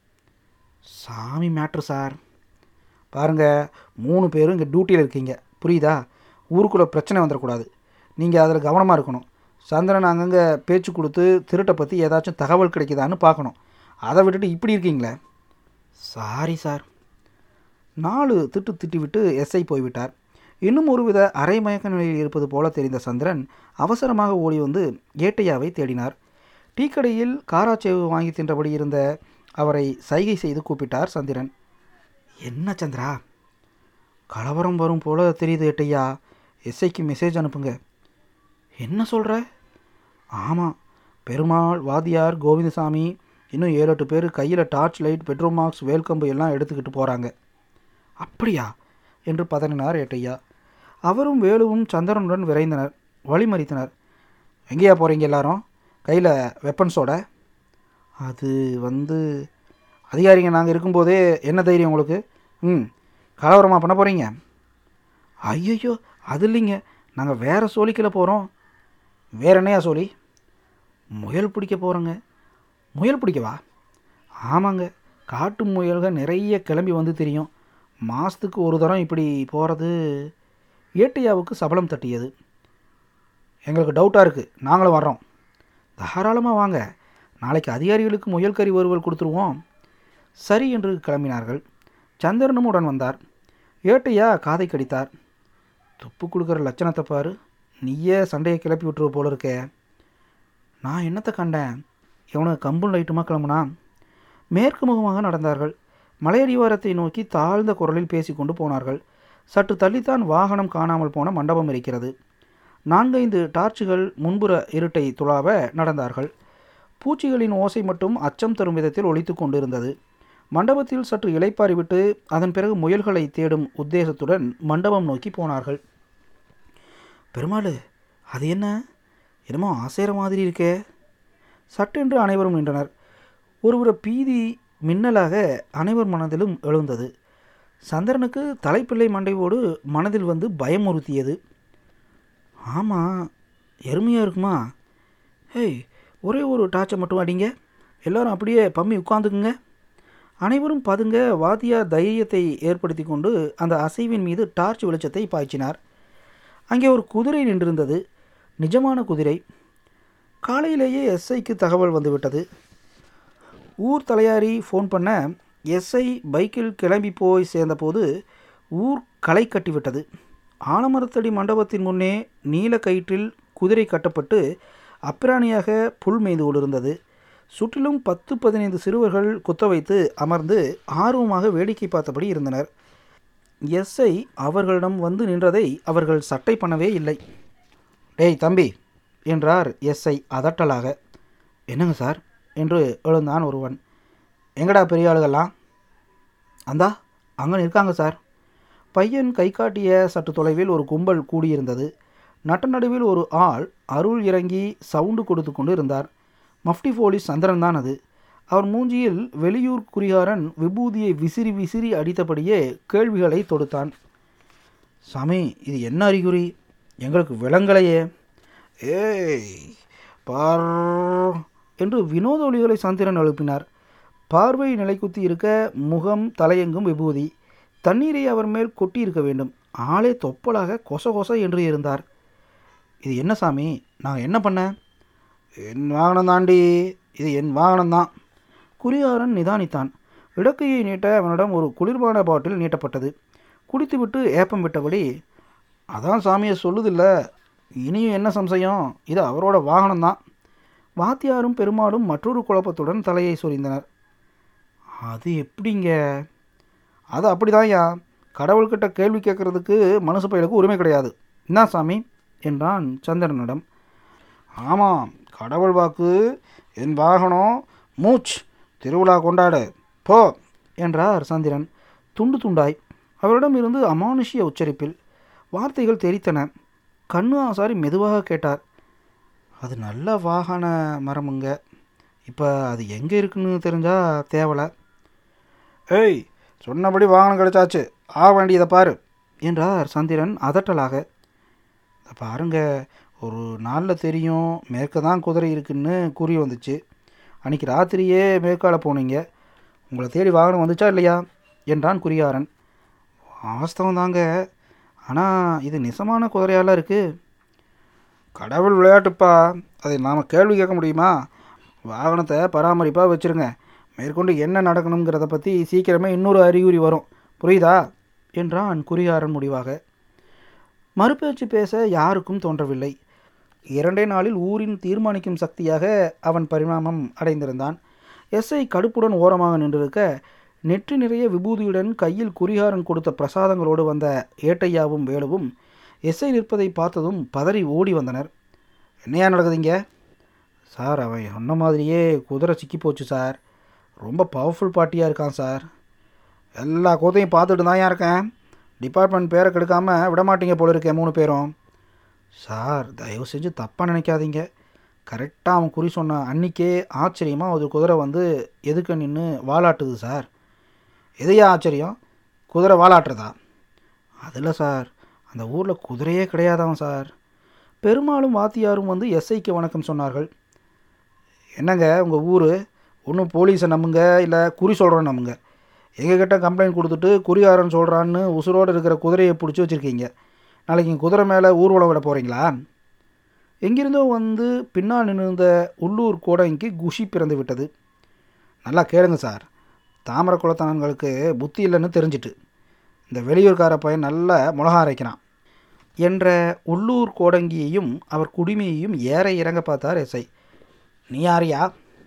சாமி மேட்ரு சார் பாருங்கள் மூணு பேரும் இங்கே டியூட்டியில் இருக்கீங்க புரியுதா ஊருக்குள்ளே பிரச்சனை வந்துடக்கூடாது நீங்கள் அதில் கவனமாக இருக்கணும் சந்திரன் அங்கங்கே பேச்சு கொடுத்து திருட்டை பற்றி ஏதாச்சும் தகவல் கிடைக்குதான்னு பார்க்கணும் அதை விட்டுட்டு இப்படி இருக்கீங்களே சாரி சார் நாலு திட்டு திட்டிவிட்டு எஸ்ஐ போய்விட்டார் இன்னும் ஒருவித அரை மயக்க நிலையில் இருப்பது போல தெரிந்த சந்திரன் அவசரமாக ஓடி வந்து ஏட்டையாவை தேடினார் டீக்கடையில் காராச்சேவு வாங்கி தின்றபடி இருந்த அவரை சைகை செய்து கூப்பிட்டார் சந்திரன் என்ன சந்திரா கலவரம் வரும் போல தெரியுது ஏட்டையா எஸ்ஐக்கு மெசேஜ் அனுப்புங்க என்ன சொல்கிற ஆமாம் பெருமாள் வாத்தியார் கோவிந்தசாமி இன்னும் ஏழு எட்டு பேர் கையில் டார்ச் லைட் பெட்ரோல் மார்க்ஸ் வேல்கம்பு எல்லாம் எடுத்துக்கிட்டு போகிறாங்க அப்படியா என்று பதறினார் ஏட்டையா அவரும் வேலுவும் சந்திரனுடன் விரைந்தனர் வழிமறித்தனர் எங்கேயா போகிறீங்க எல்லாரும் கையில் வெப்பன்ஸோட அது வந்து அதிகாரிங்க நாங்கள் இருக்கும்போதே என்ன தைரியம் உங்களுக்கு ம் கலவரமாக பண்ண போகிறீங்க ஐயோ அது இல்லைங்க நாங்கள் வேறு சோழிக்கில் போகிறோம் வேற என்னையா சோழி முயல் பிடிக்க போகிறோங்க முயல் பிடிக்கவா ஆமாங்க காட்டு முயல்கள் நிறைய கிளம்பி வந்து தெரியும் மாதத்துக்கு ஒரு தரம் இப்படி போகிறது ஏட்டையாவுக்கு சபலம் தட்டியது எங்களுக்கு டவுட்டாக இருக்குது நாங்களும் வர்றோம் தாராளமாக வாங்க நாளைக்கு அதிகாரிகளுக்கு முயல் கறி வறுவல் கொடுத்துருவோம் சரி என்று கிளம்பினார்கள் சந்திரனும் உடன் வந்தார் ஏட்டையா காதை கடித்தார் துப்பு கொடுக்குற லட்சணத்தை பாரு நீயே சண்டையை கிளப்பி விட்டுருவ போல இருக்கே நான் என்னத்தை கண்டேன் இவனுக்கு கம்பும் லைட்டுமா கிளம்புனா மேற்கு முகமாக நடந்தார்கள் மலையடிவாரத்தை நோக்கி தாழ்ந்த குரலில் பேசிக்கொண்டு போனார்கள் சற்று தள்ளித்தான் வாகனம் காணாமல் போன மண்டபம் இருக்கிறது நான்கைந்து டார்ச்சுகள் முன்புற இருட்டை துளாவ நடந்தார்கள் பூச்சிகளின் ஓசை மட்டும் அச்சம் தரும் விதத்தில் ஒலித்து கொண்டிருந்தது மண்டபத்தில் சற்று இளைப்பாரி விட்டு அதன் பிறகு முயல்களை தேடும் உத்தேசத்துடன் மண்டபம் நோக்கி போனார்கள் பெருமாள் அது என்ன என்னமோ ஆசைற மாதிரி இருக்கே சட்டென்று அனைவரும் நின்றனர் ஒருவித பீதி மின்னலாக அனைவர் மனதிலும் எழுந்தது சந்திரனுக்கு தலைப்பிள்ளை மண்டையோடு மனதில் வந்து பயமுறுத்தியது ஆமாம் எருமையாக இருக்குமா ஹேய் ஒரே ஒரு டார்ச்சை மட்டும் அடிங்க எல்லாரும் அப்படியே பம்மி உட்காந்துக்குங்க அனைவரும் பதுங்க வாத்தியார் தைரியத்தை ஏற்படுத்தி கொண்டு அந்த அசைவின் மீது டார்ச் வெளிச்சத்தை பாய்ச்சினார் அங்கே ஒரு குதிரை நின்றிருந்தது நிஜமான குதிரை காலையிலேயே எஸ்ஐக்கு தகவல் வந்துவிட்டது ஊர் தலையாரி ஃபோன் பண்ண எஸ்ஐ பைக்கில் கிளம்பி போய் சேர்ந்தபோது ஊர் களை கட்டிவிட்டது ஆலமரத்தடி மண்டபத்தின் முன்னே நீல கயிற்றில் குதிரை கட்டப்பட்டு அப்பிராணியாக புல் மேய்ந்து கொண்டிருந்தது சுற்றிலும் பத்து பதினைந்து சிறுவர்கள் குத்த வைத்து அமர்ந்து ஆர்வமாக வேடிக்கை பார்த்தபடி இருந்தனர் எஸ்ஐ அவர்களிடம் வந்து நின்றதை அவர்கள் சட்டை பண்ணவே இல்லை டேய் தம்பி என்றார் எஸ்ஐ அதட்டலாக என்னங்க சார் என்று எழுந்தான் ஒருவன் எங்கடா பெரிய ஆளுகள்லாம் அந்தா அங்கே இருக்காங்க சார் பையன் கை காட்டிய சற்று தொலைவில் ஒரு கும்பல் கூடியிருந்தது நட்ட நடுவில் ஒரு ஆள் அருள் இறங்கி சவுண்டு கொடுத்து கொண்டு இருந்தார் மஃப்டி போலீஸ் சந்திரன் தான் அது அவர் மூஞ்சியில் வெளியூர் குறிகாரன் விபூதியை விசிறி விசிறி அடித்தபடியே கேள்விகளை தொடுத்தான் சாமி இது என்ன அறிகுறி எங்களுக்கு விளங்கலையே ஏய் பார் என்று வினோத ஒலிகளை சந்திரன் எழுப்பினார் பார்வை நிலைக்குத்தி இருக்க முகம் தலையெங்கும் விபூதி தண்ணீரை அவர் மேல் கொட்டி இருக்க வேண்டும் ஆளே தொப்பலாக கொச கொச என்று இருந்தார் இது என்ன சாமி நான் என்ன பண்ணேன் என் வாகனம் தாண்டி இது என் வாகனம் தான் குறியாரன் நிதானித்தான் இடக்கையை நீட்ட அவனிடம் ஒரு குளிர்பான பாட்டில் நீட்டப்பட்டது குடித்துவிட்டு ஏப்பம் விட்டபடி அதான் சாமியை சொல்லுதில்ல இனியும் என்ன சம்சயம் இது அவரோட வாகனம்தான் வாத்தியாரும் பெருமாளும் மற்றொரு குழப்பத்துடன் தலையை சொரிந்தனர் அது எப்படிங்க அது அப்படிதான்யா கடவுள்கிட்ட கேள்வி கேட்கறதுக்கு மனுஷ பயலுக்கு உரிமை கிடையாது என்ன சாமி என்றான் சந்திரனிடம் ஆமாம் கடவுள் வாக்கு என் வாகனம் மூச் திருவிழா கொண்டாடு போ என்றார் சந்திரன் துண்டு துண்டாய் அவரிடம் இருந்து அமானுஷ்ய உச்சரிப்பில் வார்த்தைகள் தெரித்தன கண்ணு ஆசாரி மெதுவாக கேட்டார் அது நல்ல வாகன மரமுங்க இப்போ அது எங்கே இருக்குன்னு தெரிஞ்சால் தேவலை ஏய் சொன்னபடி வாகனம் கிடைச்சாச்சு ஆ வேண்டியதை பாரு என்றார் சந்திரன் அதட்டலாக "இத பாருங்க ஒரு நாளில் தெரியும் மேற்க தான் குதிரை இருக்குன்னு கூறி வந்துச்சு அன்றைக்கி ராத்திரியே மேற்கால போனீங்க உங்களை தேடி வாகனம் வந்துச்சா இல்லையா என்றான் குறியாரன் வாஸ்தவம் தாங்க ஆனால் இது நிசமான குதிரையாலாம் இருக்குது கடவுள் விளையாட்டுப்பா அதை நாம் கேள்வி கேட்க முடியுமா வாகனத்தை பராமரிப்பாக வச்சுருங்க மேற்கொண்டு என்ன நடக்கணுங்கிறத பற்றி சீக்கிரமே இன்னொரு அறிகுறி வரும் புரியுதா என்றான் குறியாரன் முடிவாக மறுபேச்சு பேச யாருக்கும் தோன்றவில்லை இரண்டே நாளில் ஊரின் தீர்மானிக்கும் சக்தியாக அவன் பரிணாமம் அடைந்திருந்தான் எஸ்ஐ கடுப்புடன் ஓரமாக நின்றிருக்க நெற்றி நிறைய விபூதியுடன் கையில் குறிகாரன் கொடுத்த பிரசாதங்களோடு வந்த ஏட்டையாவும் வேலுவும் எஸ்ஐ நிற்பதை பார்த்ததும் பதறி ஓடி வந்தனர் என்னையா நடக்குதுங்க சார் அவன் சொன்ன மாதிரியே குதிரை சிக்கி போச்சு சார் ரொம்ப பவர்ஃபுல் பார்ட்டியாக இருக்கான் சார் எல்லா கூத்தையும் பார்த்துட்டு தான் இருக்கேன் டிபார்ட்மெண்ட் பேரை கெடுக்காம விடமாட்டீங்க போல இருக்கேன் மூணு பேரும் சார் தயவு செஞ்சு தப்பாக நினைக்காதீங்க கரெக்டாக அவன் குறி சொன்ன அன்னிக்கே ஆச்சரியமாக ஒரு குதிரை வந்து எதுக்க நின்று வாலாட்டுது சார் எதையா ஆச்சரியம் குதிரை வாலாட்டுறதா அதில் சார் அந்த ஊரில் குதிரையே கிடையாதாம் சார் பெருமாளும் வாத்தியாரும் வந்து எஸ்ஐக்கு வணக்கம் சொன்னார்கள் என்னங்க உங்கள் ஊர் ஒன்றும் போலீஸை நம்புங்க இல்லை குறி சொல்கிறோன்னு நம்புங்க எங்ககிட்ட கம்ப்ளைண்ட் கொடுத்துட்டு குறியாரன் சொல்கிறான்னு உசுரோடு இருக்கிற குதிரையை பிடிச்சி வச்சுருக்கீங்க நாளைக்கு இங்க குதிரை மேலே ஊர்வலம் விட போகிறீங்களா எங்கிருந்தோ வந்து பின்னால் நின்றிருந்த உள்ளூர் கோடைக்கு குஷி பிறந்து விட்டது நல்லா கேளுங்க சார் தாமரை குலத்தனங்களுக்கு புத்தி இல்லைன்னு தெரிஞ்சிட்டு இந்த வெளியூர்கார பையன் நல்ல மிளகா அரைக்கிறான் என்ற உள்ளூர் கோடங்கியையும் அவர் குடுமையையும் ஏற இறங்க பார்த்தார் எஸ்ஐ நீ யாரியா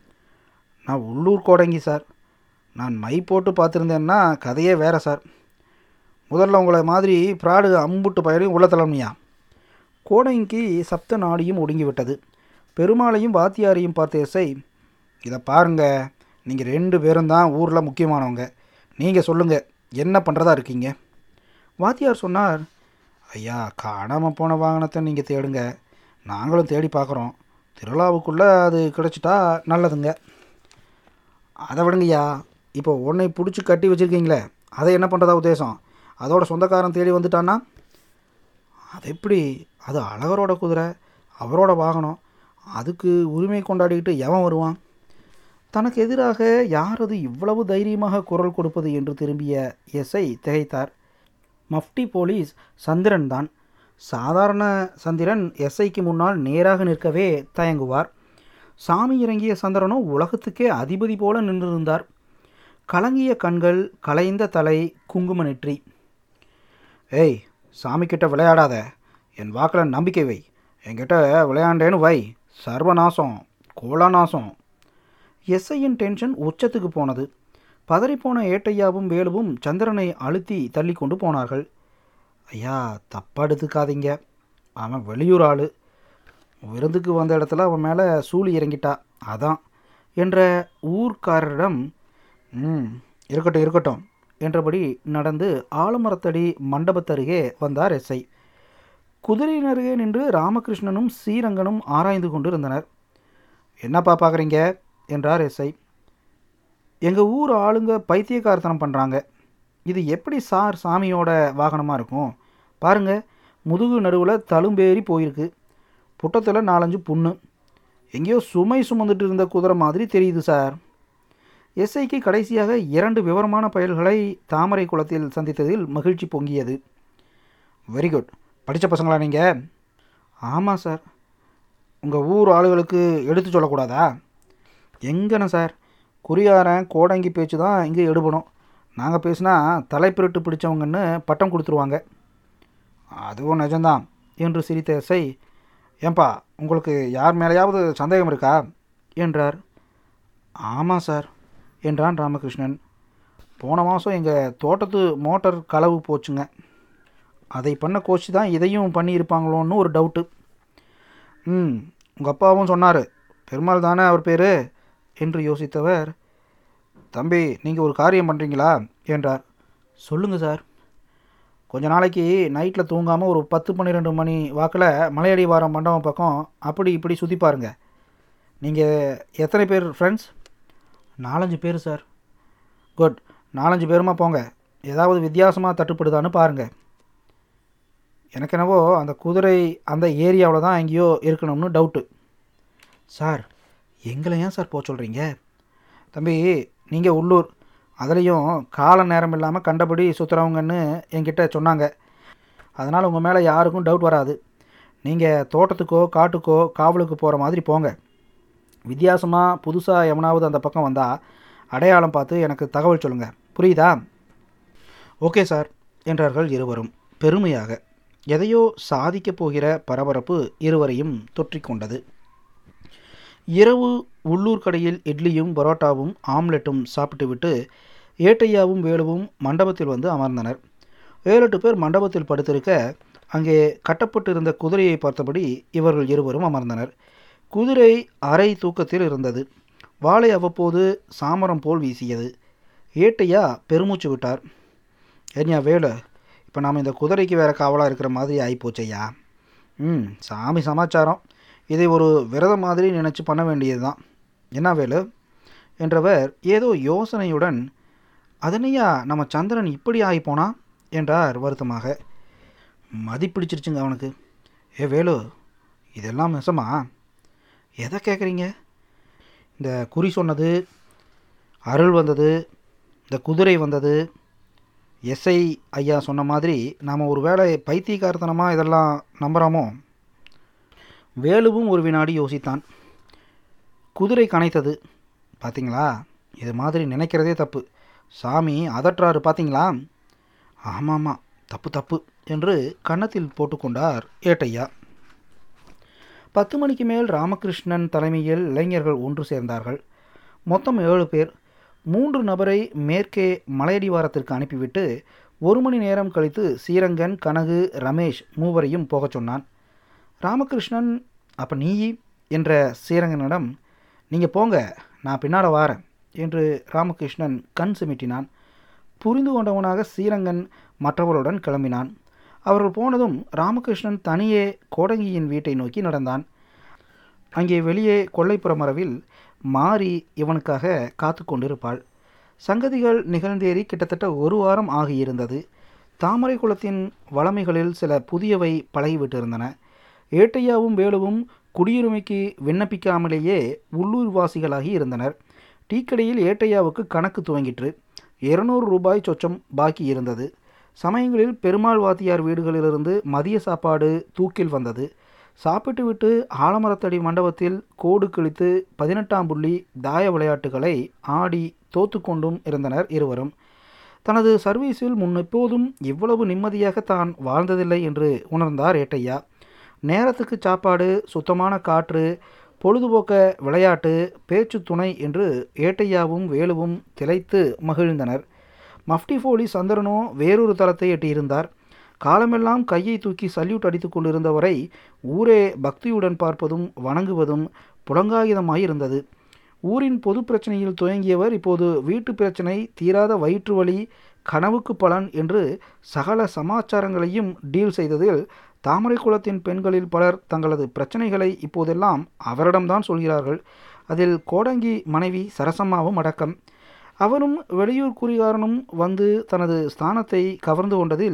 நான் உள்ளூர் கோடங்கி சார் நான் மை போட்டு பார்த்துருந்தேன்னா கதையே வேற சார் முதல்ல உங்களை மாதிரி ப்ராடு அம்புட்டு பயிரையும் உள்ள தள்ளம்னியா கோடங்கிக்கு சப்த நாடியும் ஒடுங்கி விட்டது பெருமாளையும் வாத்தியாரையும் பார்த்த எஸ்ஐ இதை பாருங்க நீங்கள் ரெண்டு பேரும் தான் ஊரில் முக்கியமானவங்க நீங்கள் சொல்லுங்கள் என்ன பண்ணுறதா இருக்கீங்க வாத்தியார் சொன்னார் ஐயா காணாமல் போன வாகனத்தை நீங்கள் தேடுங்க நாங்களும் தேடி பார்க்குறோம் திருவிழாவுக்குள்ளே அது கிடச்சிட்டா நல்லதுங்க அதை விடுங்கய்யா இப்போ உன்னை பிடிச்சி கட்டி வச்சுருக்கீங்களே அதை என்ன பண்ணுறதா உத்தேசம் அதோட சொந்தக்காரன் தேடி வந்துட்டான்னா அது எப்படி அது அழகரோட குதிரை அவரோட வாகனம் அதுக்கு உரிமை கொண்டாடிக்கிட்டு எவன் வருவான் தனக்கு எதிராக யார் அது இவ்வளவு தைரியமாக குரல் கொடுப்பது என்று திரும்பிய எஸ்ஐ திகைத்தார் மஃப்டி போலீஸ் சந்திரன் தான் சாதாரண சந்திரன் எஸ்ஐக்கு முன்னால் நேராக நிற்கவே தயங்குவார் சாமி இறங்கிய சந்திரனோ உலகத்துக்கே அதிபதி போல நின்றிருந்தார் கலங்கிய கண்கள் கலைந்த தலை குங்கும நெற்றி ஏய் சாமிக்கிட்ட விளையாடாத என் வாக்கில் நம்பிக்கை வை என்கிட்ட விளையாண்டேன்னு வை சர்வநாசம் கோலாநாசம் எஸ்ஐயின் டென்ஷன் உச்சத்துக்கு போனது பதறிப்போன ஏட்டையாவும் வேலுவும் சந்திரனை அழுத்தி தள்ளி கொண்டு போனார்கள் ஐயா தப்பாக எடுத்துக்காதீங்க அவன் வெளியூர் ஆள் விருந்துக்கு வந்த இடத்துல அவன் மேலே சூழி இறங்கிட்டா அதான் என்ற ஊர்க்காரரிடம் ம் இருக்கட்டும் இருக்கட்டும் என்றபடி நடந்து ஆலமரத்தடி மண்டபத்தருகே வந்தார் எஸ்ஐ குதிரையின் அருகே நின்று ராமகிருஷ்ணனும் ஸ்ரீரங்கனும் ஆராய்ந்து கொண்டிருந்தனர் என்னப்பா பார்க்குறீங்க என்றார் எஸ்ஐ எங்கள் ஊர் ஆளுங்க பைத்தியக்காரத்தனம் பண்ணுறாங்க இது எப்படி சார் சாமியோட வாகனமாக இருக்கும் பாருங்க முதுகு நடுவில் தழும்பேறி போயிருக்கு புட்டத்தில் நாலஞ்சு புண்ணு எங்கேயோ சுமை சுமந்துட்டு இருந்த குதிரை மாதிரி தெரியுது சார் எஸ்ஐக்கு கடைசியாக இரண்டு விவரமான பயல்களை தாமரை குளத்தில் சந்தித்ததில் மகிழ்ச்சி பொங்கியது வெரி குட் படித்த பசங்களா நீங்கள் ஆமாம் சார் உங்கள் ஊர் ஆளுகளுக்கு எடுத்து சொல்லக்கூடாதா எங்கண்ணே சார் குறியாரன் கோடங்கி பேச்சு தான் இங்கே எடுபடும் நாங்கள் பேசினா தலைப்பிரட்டு பிடிச்சவங்கன்னு பட்டம் கொடுத்துருவாங்க அதுவும் நிஜம்தான் என்று சிரித்த எஸ்ஐ ஏன்பா உங்களுக்கு யார் மேலேயாவது சந்தேகம் இருக்கா என்றார் ஆமாம் சார் என்றான் ராமகிருஷ்ணன் போன மாதம் எங்கள் தோட்டத்து மோட்டார் களவு போச்சுங்க அதை பண்ண கோச்சு தான் இதையும் பண்ணியிருப்பாங்களோன்னு ஒரு டவுட்டு ம் உங்கள் அப்பாவும் சொன்னார் பெருமாள் தானே அவர் பேர் என்று யோசித்தவர் தம்பி நீங்கள் ஒரு காரியம் பண்ணுறீங்களா என்றார் சொல்லுங்கள் சார் கொஞ்ச நாளைக்கு நைட்டில் தூங்காமல் ஒரு பத்து பன்னிரெண்டு மணி வாக்கில் மலையடி வாரம் மண்டபம் பக்கம் அப்படி இப்படி சுற்றி பாருங்க நீங்கள் எத்தனை பேர் ஃப்ரெண்ட்ஸ் நாலஞ்சு பேர் சார் குட் நாலஞ்சு பேருமா போங்க ஏதாவது வித்தியாசமாக தட்டுப்படுதான்னு பாருங்கள் எனக்கு என்னவோ அந்த குதிரை அந்த ஏரியாவில் தான் எங்கேயோ இருக்கணும்னு டவுட்டு சார் எங்களை ஏன் சார் போக சொல்கிறீங்க தம்பி நீங்கள் உள்ளூர் அதுலேயும் கால நேரம் இல்லாமல் கண்டபடி சுற்றுறவங்கன்னு என்கிட்ட சொன்னாங்க அதனால் உங்கள் மேலே யாருக்கும் டவுட் வராது நீங்கள் தோட்டத்துக்கோ காட்டுக்கோ காவலுக்கு போகிற மாதிரி போங்க வித்தியாசமாக புதுசாக எவனாவது அந்த பக்கம் வந்தால் அடையாளம் பார்த்து எனக்கு தகவல் சொல்லுங்கள் புரியுதா ஓகே சார் என்றார்கள் இருவரும் பெருமையாக எதையோ சாதிக்கப் போகிற பரபரப்பு இருவரையும் தொற்றிக்கொண்டது இரவு உள்ளூர் கடையில் இட்லியும் பரோட்டாவும் ஆம்லெட்டும் சாப்பிட்டுவிட்டு ஏட்டையாவும் வேலுவும் மண்டபத்தில் வந்து அமர்ந்தனர் ஏழு எட்டு பேர் மண்டபத்தில் படுத்திருக்க அங்கே கட்டப்பட்டிருந்த குதிரையை பார்த்தபடி இவர்கள் இருவரும் அமர்ந்தனர் குதிரை அரை தூக்கத்தில் இருந்தது வாளை அவ்வப்போது சாமரம் போல் வீசியது ஏட்டையா பெருமூச்சு விட்டார் ஏன்யா வேலு இப்போ நாம் இந்த குதிரைக்கு வேறு காவலாக இருக்கிற மாதிரி ஆகிப்போச்சையா ம் சாமி சமாச்சாரம் இதை ஒரு விரதம் மாதிரி நினச்சி பண்ண வேண்டியது தான் என்ன வேலு என்றவர் ஏதோ யோசனையுடன் அதனையா நம்ம சந்திரன் இப்படி ஆகிப்போனா என்றார் வருத்தமாக மதி பிடிச்சிருச்சுங்க அவனுக்கு ஏ வேலு இதெல்லாம் நெசமா எதை கேட்குறீங்க இந்த குறி சொன்னது அருள் வந்தது இந்த குதிரை வந்தது எஸ்ஐ ஐயா சொன்ன மாதிரி நாம் ஒரு வேளை பைத்தியக்காரத்தனமாக இதெல்லாம் நம்புகிறோமோ வேலுவும் ஒரு வினாடி யோசித்தான் குதிரை கனைத்தது பார்த்தீங்களா இது மாதிரி நினைக்கிறதே தப்பு சாமி அதற்றாரு பார்த்தீங்களா ஆமாம்மா தப்பு தப்பு என்று கன்னத்தில் போட்டுக்கொண்டார் ஏட்டையா பத்து மணிக்கு மேல் ராமகிருஷ்ணன் தலைமையில் இளைஞர்கள் ஒன்று சேர்ந்தார்கள் மொத்தம் ஏழு பேர் மூன்று நபரை மேற்கே மலையடிவாரத்திற்கு அனுப்பிவிட்டு ஒரு மணி நேரம் கழித்து சீரங்கன் கனகு ரமேஷ் மூவரையும் போகச் சொன்னான் ராமகிருஷ்ணன் அப்போ நீ என்ற சீரங்கனிடம் நீங்கள் போங்க நான் பின்னாட வாரேன் என்று ராமகிருஷ்ணன் கண் சிமிட்டினான் புரிந்து கொண்டவனாக ஸ்ரீரங்கன் மற்றவர்களுடன் கிளம்பினான் அவர்கள் போனதும் ராமகிருஷ்ணன் தனியே கோடங்கியின் வீட்டை நோக்கி நடந்தான் அங்கே வெளியே கொல்லைப்புற மரவில் மாறி இவனுக்காக காத்து கொண்டிருப்பாள் சங்கதிகள் நிகழ்ந்தேறி கிட்டத்தட்ட ஒரு வாரம் ஆகியிருந்தது தாமரை குளத்தின் வளமைகளில் சில புதியவை பழகிவிட்டிருந்தன ஏட்டையாவும் வேலுவும் குடியுரிமைக்கு விண்ணப்பிக்காமலேயே உள்ளூர்வாசிகளாகி இருந்தனர் டீக்கடையில் ஏட்டையாவுக்கு கணக்கு துவங்கிற்று இருநூறு ரூபாய் சொச்சம் பாக்கி இருந்தது சமயங்களில் பெருமாள் வாத்தியார் வீடுகளிலிருந்து மதிய சாப்பாடு தூக்கில் வந்தது சாப்பிட்டு விட்டு ஆலமரத்தடி மண்டபத்தில் கோடு கிழித்து பதினெட்டாம் புள்ளி தாய விளையாட்டுகளை ஆடி தோத்து கொண்டும் இருந்தனர் இருவரும் தனது சர்வீஸில் முன்னெப்போதும் இவ்வளவு நிம்மதியாக தான் வாழ்ந்ததில்லை என்று உணர்ந்தார் ஏட்டையா நேரத்துக்கு சாப்பாடு சுத்தமான காற்று பொழுதுபோக்க விளையாட்டு பேச்சு துணை என்று ஏட்டையாவும் வேலுவும் திளைத்து மகிழ்ந்தனர் மஃப்டி ஃபோலி சந்திரனோ வேறொரு தளத்தை எட்டியிருந்தார் காலமெல்லாம் கையை தூக்கி சல்யூட் அடித்து கொண்டிருந்தவரை ஊரே பக்தியுடன் பார்ப்பதும் வணங்குவதும் புலங்காயுதமாயிருந்தது ஊரின் பொது பிரச்சனையில் துவங்கியவர் இப்போது வீட்டு பிரச்சனை தீராத வயிற்று வலி கனவுக்கு பலன் என்று சகல சமாச்சாரங்களையும் டீல் செய்ததில் தாமரை குளத்தின் பெண்களில் பலர் தங்களது பிரச்சனைகளை இப்போதெல்லாம் அவரிடம்தான் சொல்கிறார்கள் அதில் கோடங்கி மனைவி சரசம்மாவும் அடக்கம் அவரும் வெளியூர் குறிகாரனும் வந்து தனது ஸ்தானத்தை கவர்ந்து கொண்டதில்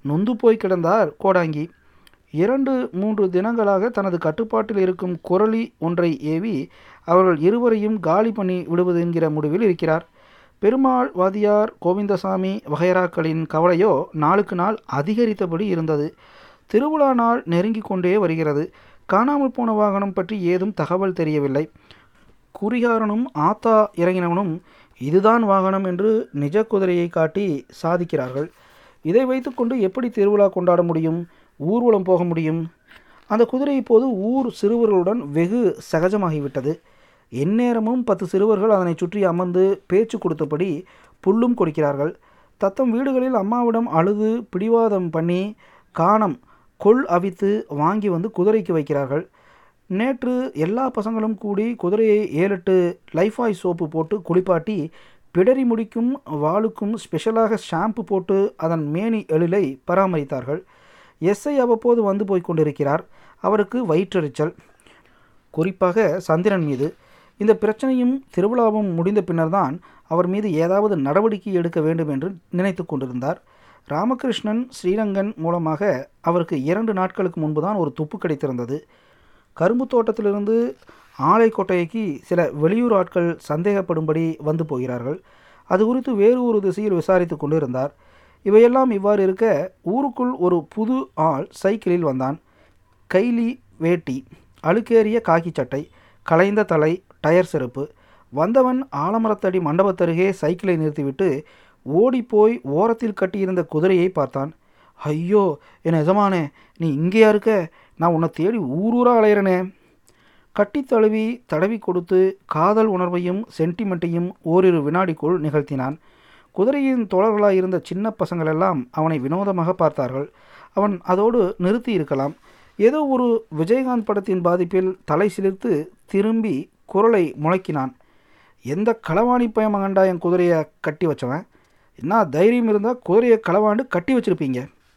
நொந்து போய் கிடந்தார் கோடாங்கி இரண்டு மூன்று தினங்களாக தனது கட்டுப்பாட்டில் இருக்கும் குரலி ஒன்றை ஏவி அவர்கள் இருவரையும் காலி பண்ணி விடுவது என்கிற முடிவில் இருக்கிறார் பெருமாள் வாதியார் கோவிந்தசாமி வகைராக்களின் கவலையோ நாளுக்கு நாள் அதிகரித்தபடி இருந்தது திருவிழா நாள் நெருங்கி கொண்டே வருகிறது காணாமல் போன வாகனம் பற்றி ஏதும் தகவல் தெரியவில்லை குறிகாரனும் ஆத்தா இறங்கினவனும் இதுதான் வாகனம் என்று நிஜ குதிரையை காட்டி சாதிக்கிறார்கள் இதை வைத்துக்கொண்டு எப்படி திருவிழா கொண்டாட முடியும் ஊர்வலம் போக முடியும் அந்த குதிரை இப்போது ஊர் சிறுவர்களுடன் வெகு சகஜமாகிவிட்டது எந்நேரமும் பத்து சிறுவர்கள் அதனை சுற்றி அமர்ந்து பேச்சு கொடுத்தபடி புல்லும் கொடுக்கிறார்கள் தத்தம் வீடுகளில் அம்மாவிடம் அழுது பிடிவாதம் பண்ணி காணம் கொள் அவித்து வாங்கி வந்து குதிரைக்கு வைக்கிறார்கள் நேற்று எல்லா பசங்களும் கூடி குதிரையை ஏழெட்டு லைஃபாய் சோப்பு போட்டு குளிப்பாட்டி பிடரி முடிக்கும் வாளுக்கும் ஸ்பெஷலாக ஷாம்பு போட்டு அதன் மேனி எழிலை பராமரித்தார்கள் எஸ்ஐ அவ்வப்போது வந்து போய் கொண்டிருக்கிறார் அவருக்கு வயிற்றெரிச்சல் குறிப்பாக சந்திரன் மீது இந்த பிரச்சனையும் திருவிழாவும் முடிந்த பின்னர்தான் அவர் மீது ஏதாவது நடவடிக்கை எடுக்க வேண்டும் என்று நினைத்து கொண்டிருந்தார் ராமகிருஷ்ணன் ஸ்ரீரங்கன் மூலமாக அவருக்கு இரண்டு நாட்களுக்கு முன்புதான் ஒரு துப்பு கிடைத்திருந்தது கரும்பு தோட்டத்திலிருந்து ஆலைக்கோட்டைக்கு சில வெளியூர் ஆட்கள் சந்தேகப்படும்படி வந்து போகிறார்கள் அது குறித்து வேறு ஒரு திசையில் விசாரித்து கொண்டு இருந்தார் இவையெல்லாம் இவ்வாறு இருக்க ஊருக்குள் ஒரு புது ஆள் சைக்கிளில் வந்தான் கைலி வேட்டி அழுக்கேறிய காக்கி சட்டை கலைந்த தலை டயர் செருப்பு வந்தவன் ஆலமரத்தடி மண்டபத்தருகே சைக்கிளை நிறுத்திவிட்டு ஓடிப்போய் ஓரத்தில் கட்டியிருந்த குதிரையை பார்த்தான் ஐயோ என் எஜமானே நீ இங்கேயா இருக்க நான் உன்னை தேடி ஊரூரா அலையிறனே கட்டி தழுவி தடவி கொடுத்து காதல் உணர்வையும் சென்டிமெண்ட்டையும் ஓரிரு வினாடிக்குள் நிகழ்த்தினான் குதிரையின் தோழர்களாக இருந்த சின்ன பசங்களெல்லாம் அவனை வினோதமாக பார்த்தார்கள் அவன் அதோடு நிறுத்தி இருக்கலாம் ஏதோ ஒரு விஜயகாந்த் படத்தின் பாதிப்பில் தலை சிலிர்த்து திரும்பி குரலை முழக்கினான் எந்த களவாணி பயமகண்டா என் குதிரையை கட்டி வச்சவன் என்ன தைரியம் இருந்தால் குதிரையை களவாண்டு கட்டி வச்சிருப்பீங்க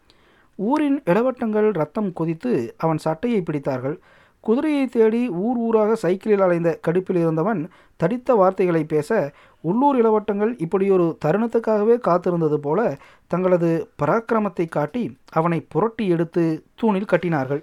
ஊரின் இளவட்டங்கள் ரத்தம் கொதித்து அவன் சட்டையை பிடித்தார்கள் குதிரையை தேடி ஊர் ஊராக சைக்கிளில் அலைந்த கடுப்பில் இருந்தவன் தடித்த வார்த்தைகளை பேச உள்ளூர் இளவட்டங்கள் இப்படியொரு தருணத்துக்காகவே காத்திருந்தது போல தங்களது பராக்கிரமத்தை காட்டி அவனை புரட்டி எடுத்து தூணில் கட்டினார்கள்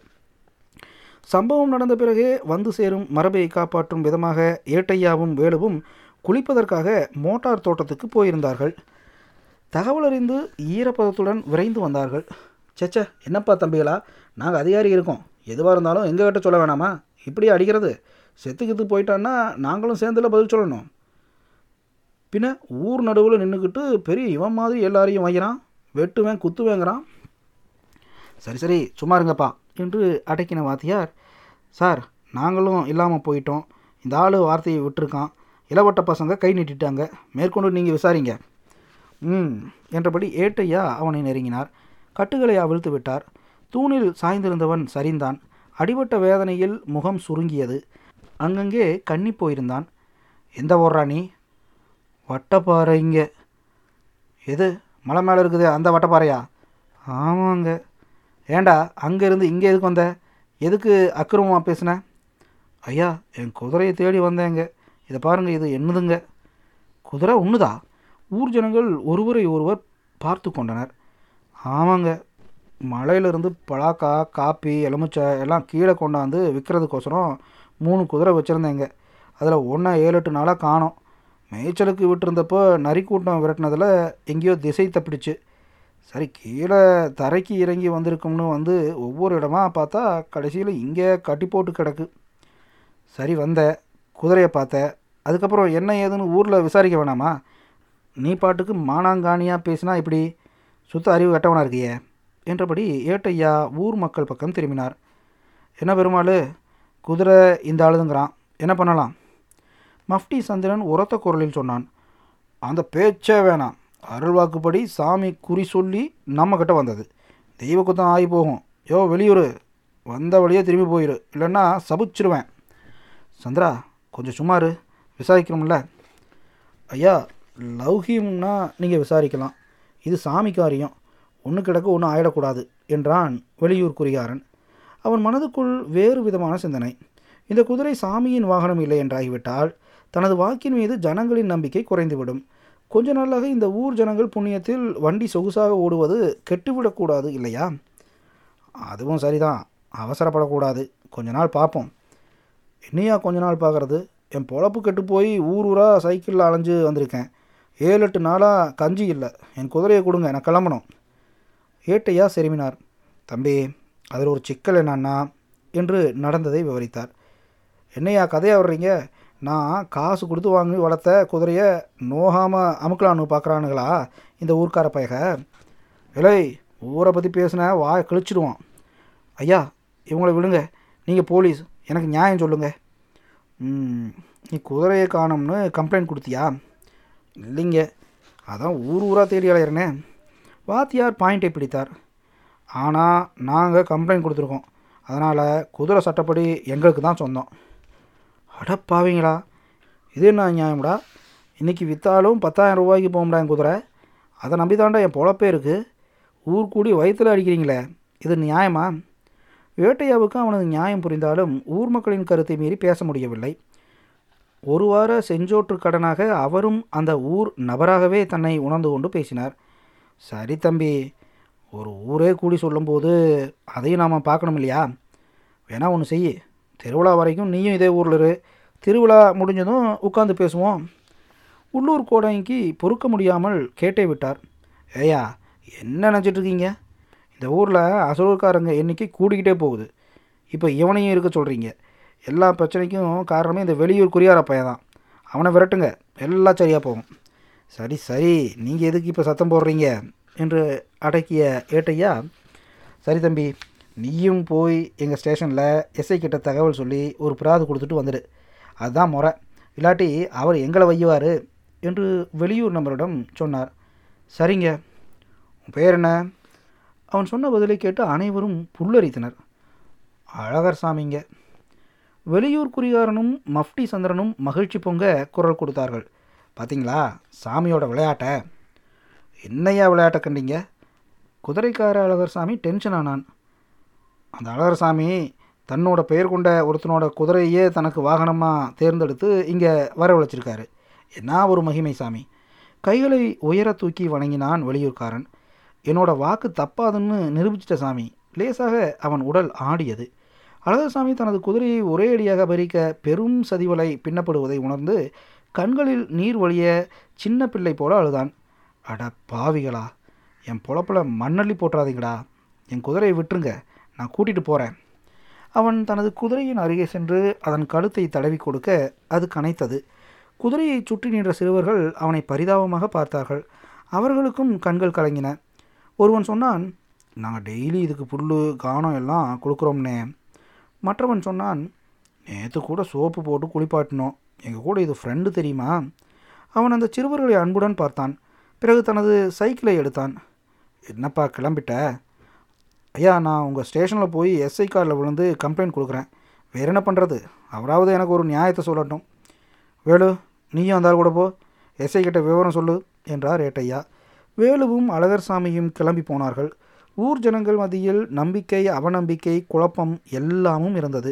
சம்பவம் நடந்த பிறகே வந்து சேரும் மரபை காப்பாற்றும் விதமாக ஏட்டையாவும் வேலுவும் குளிப்பதற்காக மோட்டார் தோட்டத்துக்கு போயிருந்தார்கள் தகவல் அறிந்து ஈரப்பதத்துடன் விரைந்து வந்தார்கள் சேச்சே என்னப்பா தம்பிகளா நாங்கள் அதிகாரி இருக்கோம் எதுவாக இருந்தாலும் எங்கள் கிட்ட சொல்ல வேணாமா இப்படி அடிக்கிறது செத்துக்கித்து போயிட்டான்னா நாங்களும் சேர்ந்துல பதில் சொல்லணும் பின்ன ஊர் நடுவில் நின்றுக்கிட்டு பெரிய இவன் மாதிரி எல்லாரையும் வைக்கிறான் வெட்டுவேன் குத்துவேங்கிறான் சரி சரி சும்மா இருங்கப்பா என்று அடக்கின வாத்தியார் சார் நாங்களும் இல்லாமல் போயிட்டோம் இந்த ஆள் வார்த்தையை விட்டுருக்கான் இளவட்ட பசங்க கை நீட்டிட்டாங்க மேற்கொண்டு நீங்கள் விசாரிங்க ம் என்றபடி ஏட்டையா அவனை நெருங்கினார் கட்டுகளை அவிழ்த்து விட்டார் தூணில் சாய்ந்திருந்தவன் சரிந்தான் அடிபட்ட வேதனையில் முகம் சுருங்கியது அங்கங்கே கண்ணி போயிருந்தான் எந்த ஓடுறா நீ வட்டப்பாறை இங்கே எது மலை மேலே இருக்குது அந்த வட்டப்பாறையா ஆமாங்க ஏண்டா அங்கேருந்து இங்கே எதுக்கு வந்த எதுக்கு அக்கிரமமாக பேசுன ஐயா என் குதிரையை தேடி வந்தேங்க இதை பாருங்கள் இது என்னதுங்க குதிரை ஒன்றுதா ஊர் ஜனங்கள் ஒருவரை ஒருவர் பார்த்து கொண்டனர் ஆமாங்க மலையிலிருந்து பலாக்கா காப்பி எலுமிச்சை எல்லாம் கீழே கொண்டாந்து விற்கிறதுக்கோசரம் மூணு குதிரை வச்சுருந்தேங்க அதில் ஒன்றா ஏழு எட்டு நாளாக காணோம் மேய்ச்சலுக்கு விட்டுருந்தப்போ நரிக்கூட்டம் விரட்டினதில் எங்கேயோ திசை தப்பிடுச்சு சரி கீழே தரைக்கு இறங்கி வந்திருக்கும்னு வந்து ஒவ்வொரு இடமா பார்த்தா கடைசியில் இங்கே கட்டி போட்டு கிடக்கு சரி வந்த குதிரையை பார்த்த அதுக்கப்புறம் என்ன ஏதுன்னு ஊரில் விசாரிக்க வேணாமா நீ பாட்டுக்கு மானாங்கானியாக பேசினா இப்படி சுத்த அறிவு கட்டவனா இருக்கியே என்றபடி ஏட்டையா ஊர் மக்கள் பக்கம் திரும்பினார் என்ன பெருமாள் குதிரை இந்த ஆளுதுங்கிறான் என்ன பண்ணலாம் மஃப்டி சந்திரன் உரத்த குரலில் சொன்னான் அந்த பேச்சே வேணாம் அருள்வாக்குப்படி சாமி குறி சொல்லி நம்மக்கிட்ட வந்தது தெய்வ குத்தம் ஆகி போகும் யோ வெளியூர் வந்த வழியே திரும்பி போயிரு இல்லைன்னா சபிச்சிருவேன் சந்திரா கொஞ்சம் சுமாரு விசாரிக்கணும்ல ஐயா லௌகியம்னா நீங்கள் விசாரிக்கலாம் இது சாமி காரியம் ஒன்று கிடக்க ஒன்றும் ஆயிடக்கூடாது என்றான் வெளியூர் குறிகாரன் அவன் மனதுக்குள் வேறு விதமான சிந்தனை இந்த குதிரை சாமியின் வாகனம் இல்லை என்றாகிவிட்டால் தனது வாக்கின் மீது ஜனங்களின் நம்பிக்கை குறைந்துவிடும் கொஞ்ச நாளாக இந்த ஊர் ஜனங்கள் புண்ணியத்தில் வண்டி சொகுசாக ஓடுவது கெட்டுவிடக்கூடாது இல்லையா அதுவும் சரிதான் அவசரப்படக்கூடாது கொஞ்ச நாள் பார்ப்போம் என்னையா கொஞ்ச நாள் பார்க்குறது என் பொழப்பு கெட்டு போய் ஊர் ஊராக சைக்கிளில் அலைஞ்சு வந்திருக்கேன் ஏழு எட்டு நாளாக கஞ்சி இல்லை என் குதிரையை கொடுங்க நான் கிளம்பணும் ஏட்டையா செருமினார் தம்பி அதில் ஒரு சிக்கல் என்னன்னா என்று நடந்ததை விவரித்தார் என்னையா கதையாக வர்றீங்க நான் காசு கொடுத்து வாங்கி வளர்த்த குதிரையை நோகாமல் அமுக்கலான்னு பார்க்குறானுங்களா இந்த ஊர்க்கார பயக இலை ஊரை பற்றி பேசின வாயை கிழிச்சிடுவான் ஐயா இவங்களை விடுங்க நீங்கள் போலீஸ் எனக்கு நியாயம் சொல்லுங்க ம், நீ குதிரையை காணோம்னு கம்ப்ளைண்ட் கொடுத்தியா இல்லைங்க அதான் ஊர் ஊராக தேடி அலையிறனே வாத்தியார் பாயிண்டை பிடித்தார் ஆனால் நாங்கள் கம்ப்ளைண்ட் கொடுத்துருக்கோம் அதனால் குதிரை சட்டப்படி எங்களுக்கு தான் சொந்தம் அடப்பாவீங்களா இது என்ன நியாயம்டா இன்றைக்கி விற்றாலும் பத்தாயிரம் ரூபாய்க்கு போகும்டா என் குதிரை அதை நம்பி தாண்டா என் பொழப்பே இருக்குது ஊர் கூடி வயிற்றில் அடிக்கிறீங்களே இது நியாயமா வேட்டையாவுக்கு அவனது நியாயம் புரிந்தாலும் ஊர் மக்களின் கருத்தை மீறி பேச முடியவில்லை ஒரு வார செஞ்சோற்று கடனாக அவரும் அந்த ஊர் நபராகவே தன்னை உணர்ந்து கொண்டு பேசினார் சரி தம்பி ஒரு ஊரே கூடி சொல்லும்போது அதையும் நாம் பார்க்கணும் இல்லையா வேணா ஒன்று செய் திருவிழா வரைக்கும் நீயும் இதே ஊரில் இரு திருவிழா முடிஞ்சதும் உட்காந்து பேசுவோம் உள்ளூர் கோடைக்கு பொறுக்க முடியாமல் கேட்டே விட்டார் ஏயா என்ன நினச்சிட்டு இருக்கீங்க இந்த ஊரில் அசலூர்காரங்க எண்ணிக்கை கூடிக்கிட்டே போகுது இப்போ இவனையும் இருக்க சொல்கிறீங்க எல்லா பிரச்சனைக்கும் காரணமே இந்த வெளியூர் குறியார பையன் தான் அவனை விரட்டுங்க எல்லாம் சரியாக போகும் சரி சரி நீங்கள் எதுக்கு இப்போ சத்தம் போடுறீங்க என்று அடக்கிய ஏட்டையா சரி தம்பி நீயும் போய் எங்கள் ஸ்டேஷனில் எஸ்ஐ கிட்ட தகவல் சொல்லி ஒரு பிராது கொடுத்துட்டு வந்துடு அதுதான் முறை இல்லாட்டி அவர் எங்களை வையுவார் என்று வெளியூர் நபரிடம் சொன்னார் சரிங்க உன் பேர் என்ன அவன் சொன்ன பதிலை கேட்டு அனைவரும் புல்லரித்தனர் அழகர் சாமிங்க வெளியூர் குறிகாரனும் மஃப்டி சந்திரனும் மகிழ்ச்சி பொங்க குரல் கொடுத்தார்கள் பாத்தீங்களா சாமியோட விளையாட்டை என்னையா விளையாட்டை கண்டீங்க குதிரைக்கார அழகர் சாமி டென்ஷன் ஆனான் அந்த அழகர் சாமி தன்னோட பெயர் கொண்ட ஒருத்தனோட குதிரையே தனக்கு வாகனமாக தேர்ந்தெடுத்து இங்கே வரவழைச்சிருக்காரு என்ன ஒரு மகிமை சாமி கைகளை உயர தூக்கி வணங்கினான் வெளியூர்காரன் என்னோட வாக்கு தப்பாதுன்னு நிரூபிச்சிட்ட சாமி லேசாக அவன் உடல் ஆடியது அழகர்சாமி தனது குதிரையை ஒரே அடியாக பறிக்க பெரும் சதிவலை பின்னப்படுவதை உணர்ந்து கண்களில் நீர் வழிய சின்ன பிள்ளை போல அழுதான் அட பாவிகளா என் பொழப்பில் மண்ணள்ளி போட்டுறாதீங்கடா என் குதிரையை விட்டுருங்க நான் கூட்டிகிட்டு போகிறேன் அவன் தனது குதிரையின் அருகே சென்று அதன் கழுத்தை தடவி கொடுக்க அது கனைத்தது குதிரையை சுற்றி நின்ற சிறுவர்கள் அவனை பரிதாபமாக பார்த்தார்கள் அவர்களுக்கும் கண்கள் கலங்கின ஒருவன் சொன்னான் நாங்கள் டெய்லி இதுக்கு புல் கானம் எல்லாம் கொடுக்குறோம்னே மற்றவன் சொன்னான் நேற்று கூட சோப்பு போட்டு குளிப்பாட்டினோம் எங்கள் கூட இது ஃப்ரெண்டு தெரியுமா அவன் அந்த சிறுவர்களை அன்புடன் பார்த்தான் பிறகு தனது சைக்கிளை எடுத்தான் என்னப்பா கிளம்பிட்ட ஐயா நான் உங்கள் ஸ்டேஷனில் போய் எஸ்ஐ காரில் விழுந்து கம்ப்ளைண்ட் கொடுக்குறேன் வேறு என்ன பண்ணுறது அவராவது எனக்கு ஒரு நியாயத்தை சொல்லட்டும் வேலு நீயும் அந்த ஆள் கூட போ எஸ்ஐ கிட்ட விவரம் சொல்லு என்றார் ஏட்டையா வேலுவும் அழகர்சாமியும் கிளம்பி போனார்கள் ஊர் ஜனங்கள் மத்தியில் நம்பிக்கை அவநம்பிக்கை குழப்பம் எல்லாமும் இருந்தது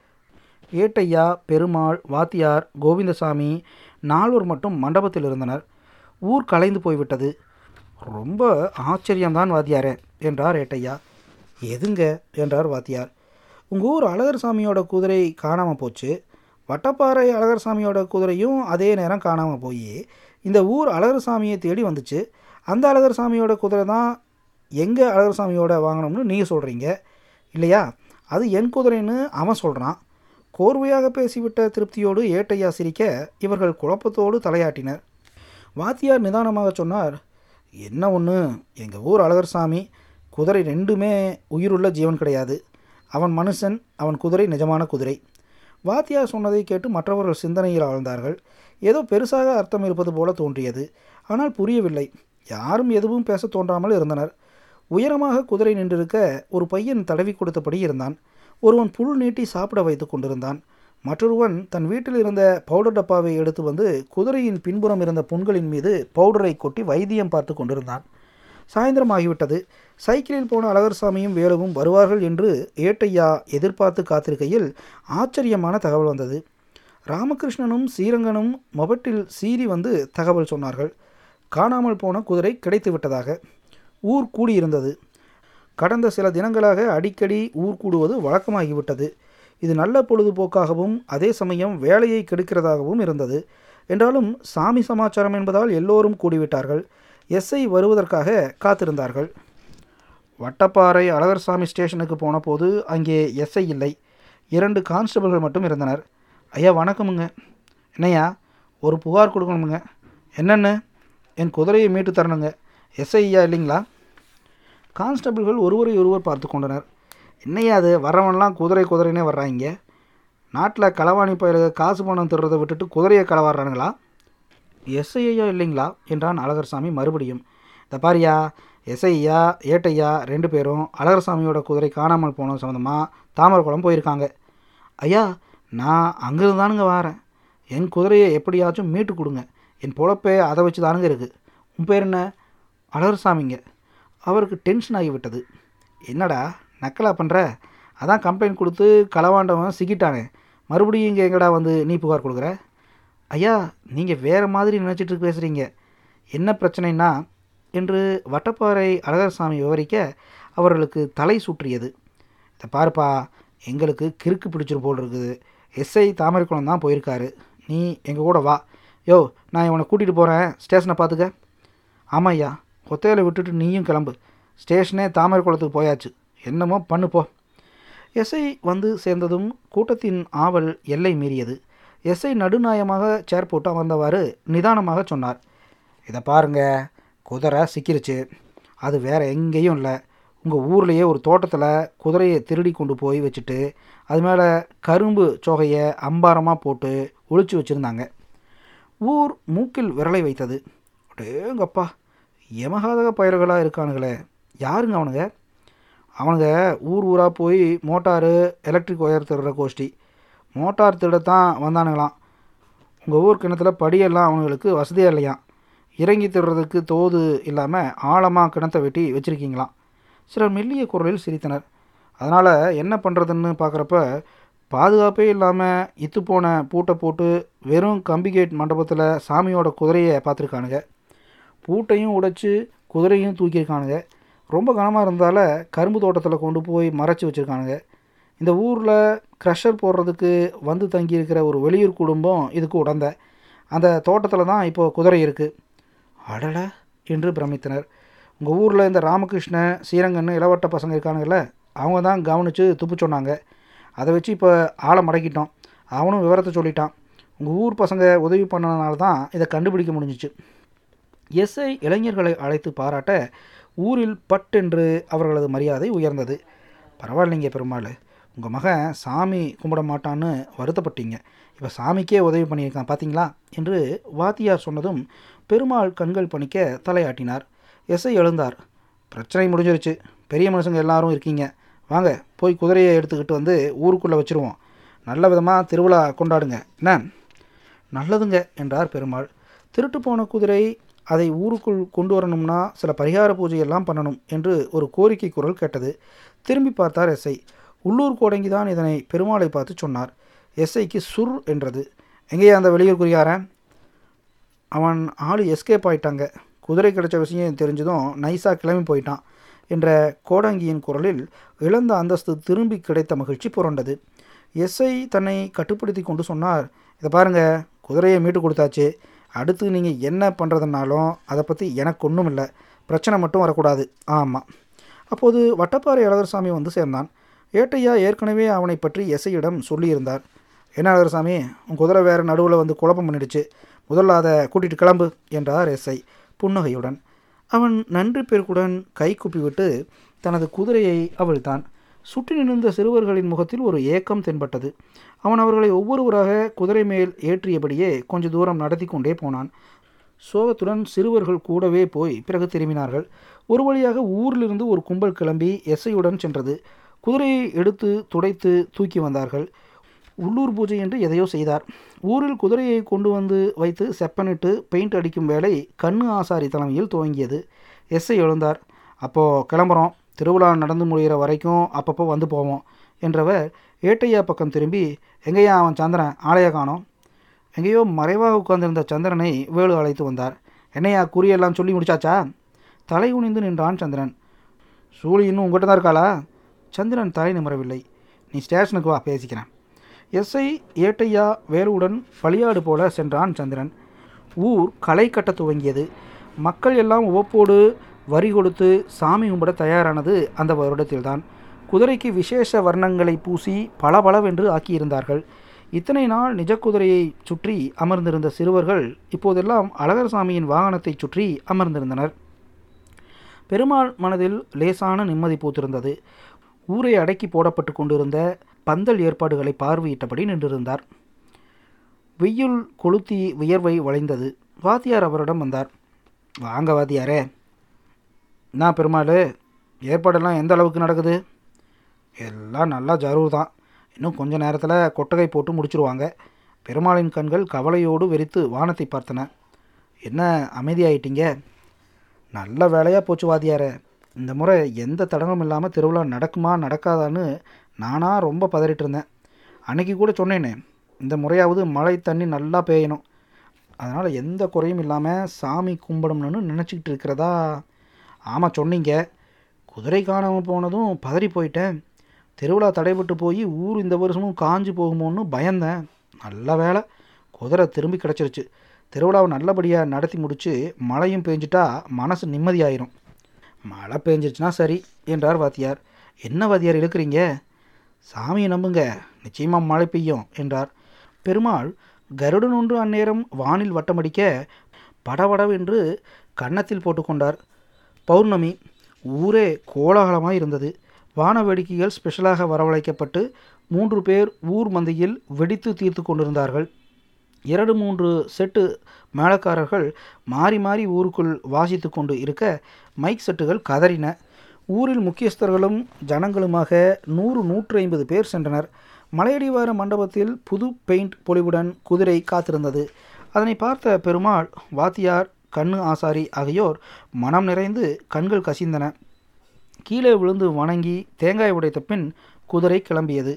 ஏட்டையா பெருமாள் வாத்தியார் கோவிந்தசாமி நால்வர் மட்டும் மண்டபத்தில் இருந்தனர் ஊர் கலைந்து போய்விட்டது ரொம்ப ஆச்சரியம்தான் வாத்தியாரே என்றார் ஏட்டையா எதுங்க என்றார் வாத்தியார் உங்கள் ஊர் அழகர் சாமியோட குதிரை காணாமல் போச்சு வட்டப்பாறை அழகர் சாமியோட குதிரையும் அதே நேரம் காணாமல் போய் இந்த ஊர் அழகர் சாமியை தேடி வந்துச்சு அந்த அழகர் சாமியோட குதிரை தான் எங்கள் அழகர் சாமியோட வாங்கணும்னு நீங்கள் சொல்கிறீங்க இல்லையா அது என் குதிரைன்னு அவன் சொல்கிறான் கோர்வையாக பேசிவிட்ட திருப்தியோடு ஏட்டையா சிரிக்க இவர்கள் குழப்பத்தோடு தலையாட்டினர் வாத்தியார் நிதானமாக சொன்னார் என்ன ஒன்று எங்கள் ஊர் அழகர் சாமி குதிரை ரெண்டுமே உயிருள்ள ஜீவன் கிடையாது அவன் மனுஷன் அவன் குதிரை நிஜமான குதிரை வாத்தியார் சொன்னதை கேட்டு மற்றவர்கள் சிந்தனையில் ஆழ்ந்தார்கள் ஏதோ பெருசாக அர்த்தம் இருப்பது போல தோன்றியது ஆனால் புரியவில்லை யாரும் எதுவும் பேச தோன்றாமல் இருந்தனர் உயரமாக குதிரை நின்றிருக்க ஒரு பையன் தடவி கொடுத்தபடி இருந்தான் ஒருவன் புல் நீட்டி சாப்பிட வைத்து கொண்டிருந்தான் மற்றொருவன் தன் வீட்டில் இருந்த பவுடர் டப்பாவை எடுத்து வந்து குதிரையின் பின்புறம் இருந்த புண்களின் மீது பவுடரை கொட்டி வைத்தியம் பார்த்து கொண்டிருந்தான் சாயந்தரம் ஆகிவிட்டது சைக்கிளில் போன அழகர்சாமியும் வேலுவும் வருவார்கள் என்று ஏட்டையா எதிர்பார்த்து காத்திருக்கையில் ஆச்சரியமான தகவல் வந்தது ராமகிருஷ்ணனும் ஸ்ரீரங்கனும் மொபட்டில் சீறி வந்து தகவல் சொன்னார்கள் காணாமல் போன குதிரை கிடைத்து விட்டதாக ஊர் கூடியிருந்தது கடந்த சில தினங்களாக அடிக்கடி ஊர் கூடுவது வழக்கமாகிவிட்டது இது நல்ல பொழுதுபோக்காகவும் அதே சமயம் வேலையை கெடுக்கிறதாகவும் இருந்தது என்றாலும் சாமி சமாச்சாரம் என்பதால் எல்லோரும் கூடிவிட்டார்கள் எஸ்ஐ வருவதற்காக காத்திருந்தார்கள் வட்டப்பாறை அழகர்சாமி ஸ்டேஷனுக்கு போன போது அங்கே எஸ்ஐ இல்லை இரண்டு கான்ஸ்டபிள்கள் மட்டும் இருந்தனர் ஐயா வணக்கமுங்க என்னையா ஒரு புகார் கொடுக்கணுமுங்க என்னென்ன என் குதிரையை மீட்டு தரணுங்க எஸ்ஐ ஐயா இல்லைங்களா கான்ஸ்டபிள்கள் ஒருவரை ஒருவர் பார்த்து கொண்டனர் என்னையா அது வரவன்லாம் குதிரை குதிரைனே வர்றாங்க நாட்டில் களவாணி பயில காசு பணம் திருறதை விட்டுட்டு குதிரையை களவாடுறானுங்களா எஸ்ஐ ஐயா இல்லைங்களா என்றான் அழகர்சாமி மறுபடியும் இந்த பாரியா எஸ்ஐ ஐயா ஏட்டையா ரெண்டு பேரும் அழகர்சாமியோட குதிரை காணாமல் போன சம்மந்தமாக தாமரக்குளம் போயிருக்காங்க ஐயா நான் அங்கிருந்து தானுங்க வரேன் என் குதிரையை எப்படியாச்சும் மீட்டு கொடுங்க என் பொழப்பே அதை வச்சு தானுங்க இருக்குது உன் பேர் என்ன அழகர்சாமிங்க அவருக்கு டென்ஷன் ஆகிவிட்டது என்னடா நக்கலா பண்ணுற அதான் கம்ப்ளைண்ட் கொடுத்து களவாண்டவன் சிக்கிட்டானே மறுபடியும் இங்கே எங்கடா வந்து நீ புகார் கொடுக்குற ஐயா நீங்கள் வேறு மாதிரி நினச்சிட்டு பேசுகிறீங்க என்ன பிரச்சனைனா என்று வட்டப்பாறை அழகர்சாமி விவரிக்க அவர்களுக்கு தலை சுற்றியது இதை பாருப்பா எங்களுக்கு கிறுக்கு பிடிச்சிரு போல் இருக்குது எஸ்ஐ தாமரைக்குளம் தான் போயிருக்காரு நீ எங்கள் கூட வா யோ நான் இவனை கூட்டிகிட்டு போகிறேன் ஸ்டேஷனை பார்த்துக்க ஆமாம் ஐயா ஒத்தையில விட்டுட்டு நீயும் கிளம்பு ஸ்டேஷனே தாமரைக்குளத்துக்கு போயாச்சு என்னமோ பண்ணு போ எஸ்ஐ வந்து சேர்ந்ததும் கூட்டத்தின் ஆவல் எல்லை மீறியது எஸ்ஐ நடுநாயமாக சேர் போட்டு அமர்ந்தவாறு நிதானமாக சொன்னார் இதை பாருங்க குதிரை சிக்கிருச்சு அது வேற எங்கேயும் இல்லை உங்கள் ஊர்லேயே ஒரு தோட்டத்தில் குதிரையை திருடி கொண்டு போய் வச்சுட்டு அது மேலே கரும்பு சோகையை அம்பாரமாக போட்டு ஒளிச்சு வச்சுருந்தாங்க ஊர் மூக்கில் விரலை வைத்தது அடேங்கப்பா யமகாதக பயல்களாக இருக்கானுங்களே யாருங்க அவனுங்க அவனுங்க ஊர் ஊராக போய் மோட்டாரு எலக்ட்ரிக் ஒயர் திருடுற கோஷ்டி மோட்டார் திருடத்தான் வந்தானுங்களாம் உங்கள் ஊர் கிணத்துல படியெல்லாம் அவனுங்களுக்கு வசதியாக இல்லையாம் இறங்கி திருடுறதுக்கு தோது இல்லாமல் ஆழமாக கிணத்தை வெட்டி வச்சுருக்கீங்களாம் சிலர் மெல்லிய குரலில் சிரித்தனர் அதனால் என்ன பண்ணுறதுன்னு பார்க்குறப்ப பாதுகாப்பே இல்லாமல் இத்து போன பூட்டை போட்டு வெறும் கம்பி கேட் மண்டபத்தில் சாமியோட குதிரையை பார்த்துருக்கானுங்க பூட்டையும் உடைச்சி குதிரையும் தூக்கியிருக்கானுங்க ரொம்ப கனமாக இருந்தால கரும்பு தோட்டத்தில் கொண்டு போய் மறைச்சி வச்சுருக்கானுங்க இந்த ஊரில் க்ரஷர் போடுறதுக்கு வந்து தங்கியிருக்கிற ஒரு வெளியூர் குடும்பம் இதுக்கு உடந்த அந்த தோட்டத்தில் தான் இப்போ குதிரை இருக்குது அடட என்று பிரமித்தனர் உங்கள் ஊரில் இந்த ராமகிருஷ்ண ஸ்ரீரங்கன்னு இளவட்ட பசங்க இருக்கானுங்கள அவங்க தான் கவனித்து துப்பு சொன்னாங்க அதை வச்சு இப்போ ஆளை மடக்கிட்டோம் அவனும் விவரத்தை சொல்லிட்டான் உங்கள் ஊர் பசங்க உதவி பண்ணனால தான் இதை கண்டுபிடிக்க முடிஞ்சிச்சு எஸ்ஐ இளைஞர்களை அழைத்து பாராட்ட ஊரில் பட்டென்று அவர்களது மரியாதை உயர்ந்தது பரவாயில்லைங்க பெருமாள் உங்கள் மகன் சாமி கும்பிட மாட்டான்னு வருத்தப்பட்டீங்க இப்போ சாமிக்கே உதவி பண்ணியிருக்கான் பார்த்தீங்களா என்று வாத்தியார் சொன்னதும் பெருமாள் கண்கள் பணிக்க தலையாட்டினார் எஸ்ஐ எழுந்தார் பிரச்சனை முடிஞ்சிருச்சு பெரிய மனுஷங்க எல்லாரும் இருக்கீங்க வாங்க போய் குதிரையை எடுத்துக்கிட்டு வந்து ஊருக்குள்ளே வச்சுருவோம் நல்ல விதமாக திருவிழா கொண்டாடுங்க என்ன நல்லதுங்க என்றார் பெருமாள் திருட்டு போன குதிரை அதை ஊருக்குள் கொண்டு வரணும்னா சில பரிகார பூஜையெல்லாம் பண்ணணும் என்று ஒரு கோரிக்கை குரல் கேட்டது திரும்பி பார்த்தார் எஸ்ஐ உள்ளூர் கோடங்கி தான் இதனை பெருமாளை பார்த்து சொன்னார் எஸ்ஐக்கு சுர் என்றது எங்கேயா அந்த வெளியூர் குறியாரன் அவன் ஆள் எஸ்கேப் ஆயிட்டாங்க குதிரை கிடைச்ச விஷயம் தெரிஞ்சதும் நைஸாக கிளம்பி போயிட்டான் என்ற கோடங்கியின் குரலில் இழந்த அந்தஸ்து திரும்பி கிடைத்த மகிழ்ச்சி புரண்டது எஸ்ஐ தன்னை கட்டுப்படுத்தி கொண்டு சொன்னார் இதை பாருங்க குதிரையை மீட்டு கொடுத்தாச்சு அடுத்து நீங்கள் என்ன பண்ணுறதுனாலும் அதை பற்றி எனக்கு ஒன்றும் இல்லை பிரச்சனை மட்டும் வரக்கூடாது ஆமாம் அப்போது வட்டப்பாறை அழகர்சாமி வந்து சேர்ந்தான் ஏட்டையா ஏற்கனவே அவனை பற்றி எஸ்ஐயிடம் சொல்லியிருந்தார் என்ன அழகர்சாமி உன் குதிரை வேறு நடுவில் வந்து குழப்பம் பண்ணிடுச்சு முதல்ல அதை கூட்டிகிட்டு கிளம்பு என்றார் எஸ்ஐ புன்னகையுடன் அவன் நன்றி பெருக்குடன் கை குப்பிவிட்டு தனது குதிரையை அவிழ்த்தான் சுற்றி நின்ற சிறுவர்களின் முகத்தில் ஒரு ஏக்கம் தென்பட்டது அவன் அவர்களை ஒவ்வொருவராக குதிரை மேல் ஏற்றியபடியே கொஞ்ச தூரம் நடத்தி கொண்டே போனான் சோகத்துடன் சிறுவர்கள் கூடவே போய் பிறகு திரும்பினார்கள் ஒரு வழியாக ஊரிலிருந்து ஒரு கும்பல் கிளம்பி எஸ்ஐயுடன் சென்றது குதிரையை எடுத்து துடைத்து தூக்கி வந்தார்கள் உள்ளூர் பூஜை என்று எதையோ செய்தார் ஊரில் குதிரையை கொண்டு வந்து வைத்து செப்பனிட்டு பெயிண்ட் அடிக்கும் வேலை கண்ணு ஆசாரி தலைமையில் துவங்கியது எஸ்ஐ எழுந்தார் அப்போது கிளம்புறோம் திருவிழா நடந்து முடிகிற வரைக்கும் அப்பப்போ வந்து போவோம் என்றவர் ஏட்டையா பக்கம் திரும்பி எங்கேயா அவன் சந்திரன் ஆலய காணோம் எங்கேயோ மறைவாக உட்கார்ந்திருந்த சந்திரனை வேலு அழைத்து வந்தார் என்னையா குறியெல்லாம் சொல்லி முடிச்சாச்சா தலை குனிந்து நின்றான் சந்திரன் சூழி இன்னும் உங்கள்கிட்ட தான் இருக்காளா சந்திரன் தலை நிமரவில்லை நீ ஸ்டேஷனுக்கு வா பேசிக்கிறேன் எஸ்ஐ ஏட்டையா வேலுவுடன் பலியாடு போல சென்றான் சந்திரன் ஊர் களை கட்ட துவங்கியது மக்கள் எல்லாம் உவப்போடு வரி கொடுத்து சாமி கும்பிட தயாரானது அந்த வருடத்தில்தான் குதிரைக்கு விசேஷ வர்ணங்களை பூசி பளபளவென்று ஆக்கியிருந்தார்கள் இத்தனை நாள் நிஜ குதிரையை சுற்றி அமர்ந்திருந்த சிறுவர்கள் இப்போதெல்லாம் அழகர்சாமியின் வாகனத்தைச் சுற்றி அமர்ந்திருந்தனர் பெருமாள் மனதில் லேசான நிம்மதி பூத்திருந்தது ஊரை அடக்கி போடப்பட்டு கொண்டிருந்த பந்தல் ஏற்பாடுகளை பார்வையிட்டபடி நின்றிருந்தார் வெயில் கொளுத்தி வியர்வை வளைந்தது வாத்தியார் அவரிடம் வந்தார் வாங்க வாத்தியாரே என்ன பெருமாள் ஏற்பாடெல்லாம் எந்த அளவுக்கு நடக்குது எல்லாம் நல்லா ஜரூர் தான் இன்னும் கொஞ்ச நேரத்தில் கொட்டகை போட்டு முடிச்சிருவாங்க பெருமாளின் கண்கள் கவலையோடு வெறித்து வானத்தை பார்த்தன என்ன அமைதியாயிட்டீங்க நல்ல வேலையாக போச்சு வாத்தியாரே இந்த முறை எந்த தடங்களும் இல்லாமல் திருவிழா நடக்குமா நடக்காதான்னு நானாக ரொம்ப பதறிட்டு இருந்தேன் அன்னைக்கு கூட சொன்னேனே இந்த முறையாவது மழை தண்ணி நல்லா பெய்யணும் அதனால் எந்த குறையும் இல்லாமல் சாமி கும்பிடணும்னு நினச்சிக்கிட்டு இருக்கிறதா ஆமாம் சொன்னீங்க குதிரை காணாமல் போனதும் பதறி போயிட்டேன் திருவிழா தடைபட்டு போய் ஊர் இந்த வருஷமும் காஞ்சு போகுமோன்னு பயந்தேன் நல்ல வேலை குதிரை திரும்பி கிடச்சிருச்சு திருவிழாவை நல்லபடியாக நடத்தி முடித்து மழையும் பெஞ்சிட்டா மனசு நிம்மதியாயிரும் மழை பெஞ்சிருச்சுன்னா சரி என்றார் வாத்தியார் என்ன வாத்தியார் இழுக்கிறீங்க சாமியை நம்புங்க நிச்சயமாக மழை பெய்யும் என்றார் பெருமாள் கருடன் ஒன்று அந்நேரம் வானில் வட்டமடிக்க படபடவென்று கன்னத்தில் போட்டுக்கொண்டார் பௌர்ணமி ஊரே கோலாகலமாக இருந்தது வான வேடிக்கைகள் ஸ்பெஷலாக வரவழைக்கப்பட்டு மூன்று பேர் ஊர் மந்தையில் வெடித்து தீர்த்து கொண்டிருந்தார்கள் இரண்டு மூன்று செட்டு மேளக்காரர்கள் மாறி மாறி ஊருக்குள் வாசித்து கொண்டு இருக்க மைக் செட்டுகள் கதறின ஊரில் முக்கியஸ்தர்களும் ஜனங்களுமாக நூறு நூற்றி ஐம்பது பேர் சென்றனர் மலையடிவார மண்டபத்தில் புது பெயிண்ட் பொலிவுடன் குதிரை காத்திருந்தது அதனை பார்த்த பெருமாள் வாத்தியார் கண்ணு ஆசாரி ஆகியோர் மனம் நிறைந்து கண்கள் கசிந்தன கீழே விழுந்து வணங்கி தேங்காய் உடைத்த பின் குதிரை கிளம்பியது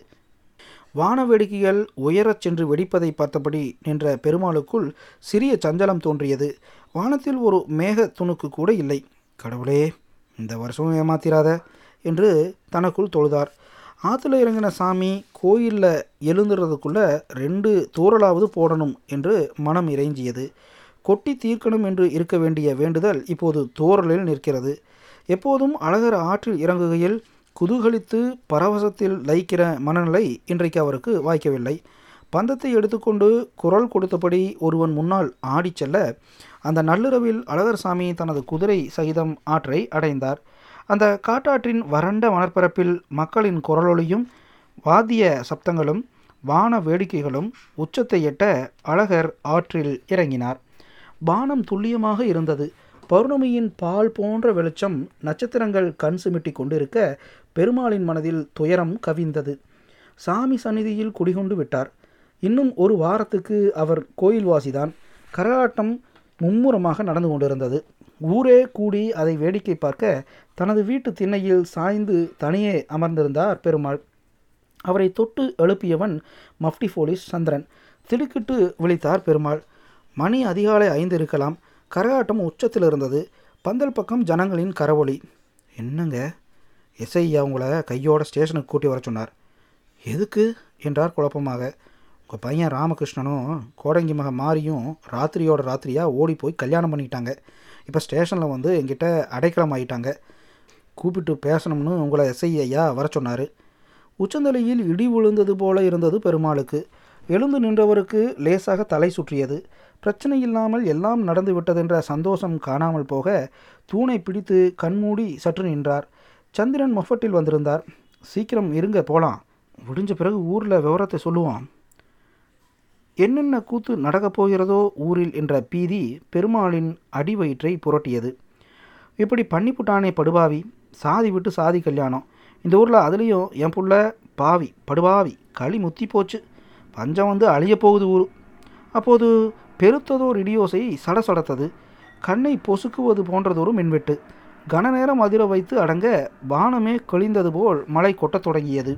வான வேடிக்கைகள் உயரச் சென்று வெடிப்பதை பார்த்தபடி நின்ற பெருமாளுக்குள் சிறிய சஞ்சலம் தோன்றியது வானத்தில் ஒரு மேக துணுக்கு கூட இல்லை கடவுளே இந்த வருஷமும் ஏமாத்திராத என்று தனக்குள் தொழுதார் ஆற்றுல இறங்கின சாமி கோயிலில் எழுந்துறதுக்குள்ளே ரெண்டு தூரலாவது போடணும் என்று மனம் இறைஞ்சியது கொட்டி தீர்க்கணும் என்று இருக்க வேண்டிய வேண்டுதல் இப்போது தூரலில் நிற்கிறது எப்போதும் அழகர் ஆற்றில் இறங்குகையில் குதூகலித்து பரவசத்தில் லயிக்கிற மனநிலை இன்றைக்கு அவருக்கு வாய்க்கவில்லை பந்தத்தை எடுத்துக்கொண்டு குரல் கொடுத்தபடி ஒருவன் முன்னால் ஆடிச் செல்ல அந்த நள்ளிரவில் அழகர்சாமி தனது குதிரை சகிதம் ஆற்றை அடைந்தார் அந்த காட்டாற்றின் வறண்ட மணற்பரப்பில் மக்களின் குரலொலியும் வாத்திய சப்தங்களும் வான வேடிக்கைகளும் உச்சத்தை எட்ட அழகர் ஆற்றில் இறங்கினார் பானம் துல்லியமாக இருந்தது பௌர்ணமியின் பால் போன்ற வெளிச்சம் நட்சத்திரங்கள் கண் சிமிட்டி கொண்டிருக்க பெருமாளின் மனதில் துயரம் கவிந்தது சாமி சந்நிதியில் குடிகொண்டு விட்டார் இன்னும் ஒரு வாரத்துக்கு அவர் கோயில்வாசிதான் கரகாட்டம் மும்முரமாக நடந்து கொண்டிருந்தது ஊரே கூடி அதை வேடிக்கை பார்க்க தனது வீட்டு திண்ணையில் சாய்ந்து தனியே அமர்ந்திருந்தார் பெருமாள் அவரை தொட்டு எழுப்பியவன் மஃப்டி போலீஸ் சந்திரன் திடுக்கிட்டு விழித்தார் பெருமாள் மணி அதிகாலை ஐந்து இருக்கலாம் கரகாட்டம் உச்சத்தில் இருந்தது பந்தல் பக்கம் ஜனங்களின் கரவொலி என்னங்க எஸ்ஐ அவங்கள கையோட ஸ்டேஷனுக்கு கூட்டி வர சொன்னார் எதுக்கு என்றார் குழப்பமாக உங்கள் பையன் ராமகிருஷ்ணனும் கோடங்கி மக மாரியும் ராத்திரியோட ராத்திரியாக ஓடி போய் கல்யாணம் பண்ணிட்டாங்க இப்போ ஸ்டேஷனில் வந்து எங்கிட்ட அடைக்கலம் ஆகிட்டாங்க கூப்பிட்டு பேசணும்னு உங்களை எஸ்ஐ ஐயா வர சொன்னார் உச்சந்தலையில் இடி விழுந்தது போல இருந்தது பெருமாளுக்கு எழுந்து நின்றவருக்கு லேசாக தலை சுற்றியது பிரச்சனை இல்லாமல் எல்லாம் நடந்து விட்டதென்ற சந்தோஷம் காணாமல் போக தூணை பிடித்து கண்மூடி சற்று நின்றார் சந்திரன் மொஃபட்டில் வந்திருந்தார் சீக்கிரம் இருங்க போகலாம் விடிஞ்ச பிறகு ஊரில் விவரத்தை சொல்லுவோம் என்னென்ன கூத்து நடக்கப் போகிறதோ ஊரில் என்ற பீதி பெருமாளின் அடிவயிற்றை புரட்டியது இப்படி பண்ணிப்புட்டானே படுபாவி சாதி விட்டு சாதி கல்யாணம் இந்த ஊரில் அதுலேயும் என் புள்ள பாவி படுபாவி களி முத்தி போச்சு பஞ்சம் வந்து அழிய போகுது ஊர் அப்போது பெருத்ததோர் இடியோசை சடசடத்தது கண்ணை பொசுக்குவது போன்றதொரு மின்வெட்டு கன நேரம் அதிர வைத்து அடங்க வானமே கழிந்தது போல் மழை கொட்டத் தொடங்கியது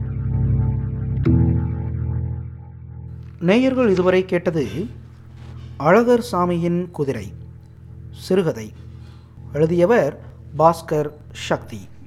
நேயர்கள் இதுவரை கேட்டது அழகர் சாமியின் குதிரை சிறுகதை எழுதியவர் பாஸ்கர் சக்தி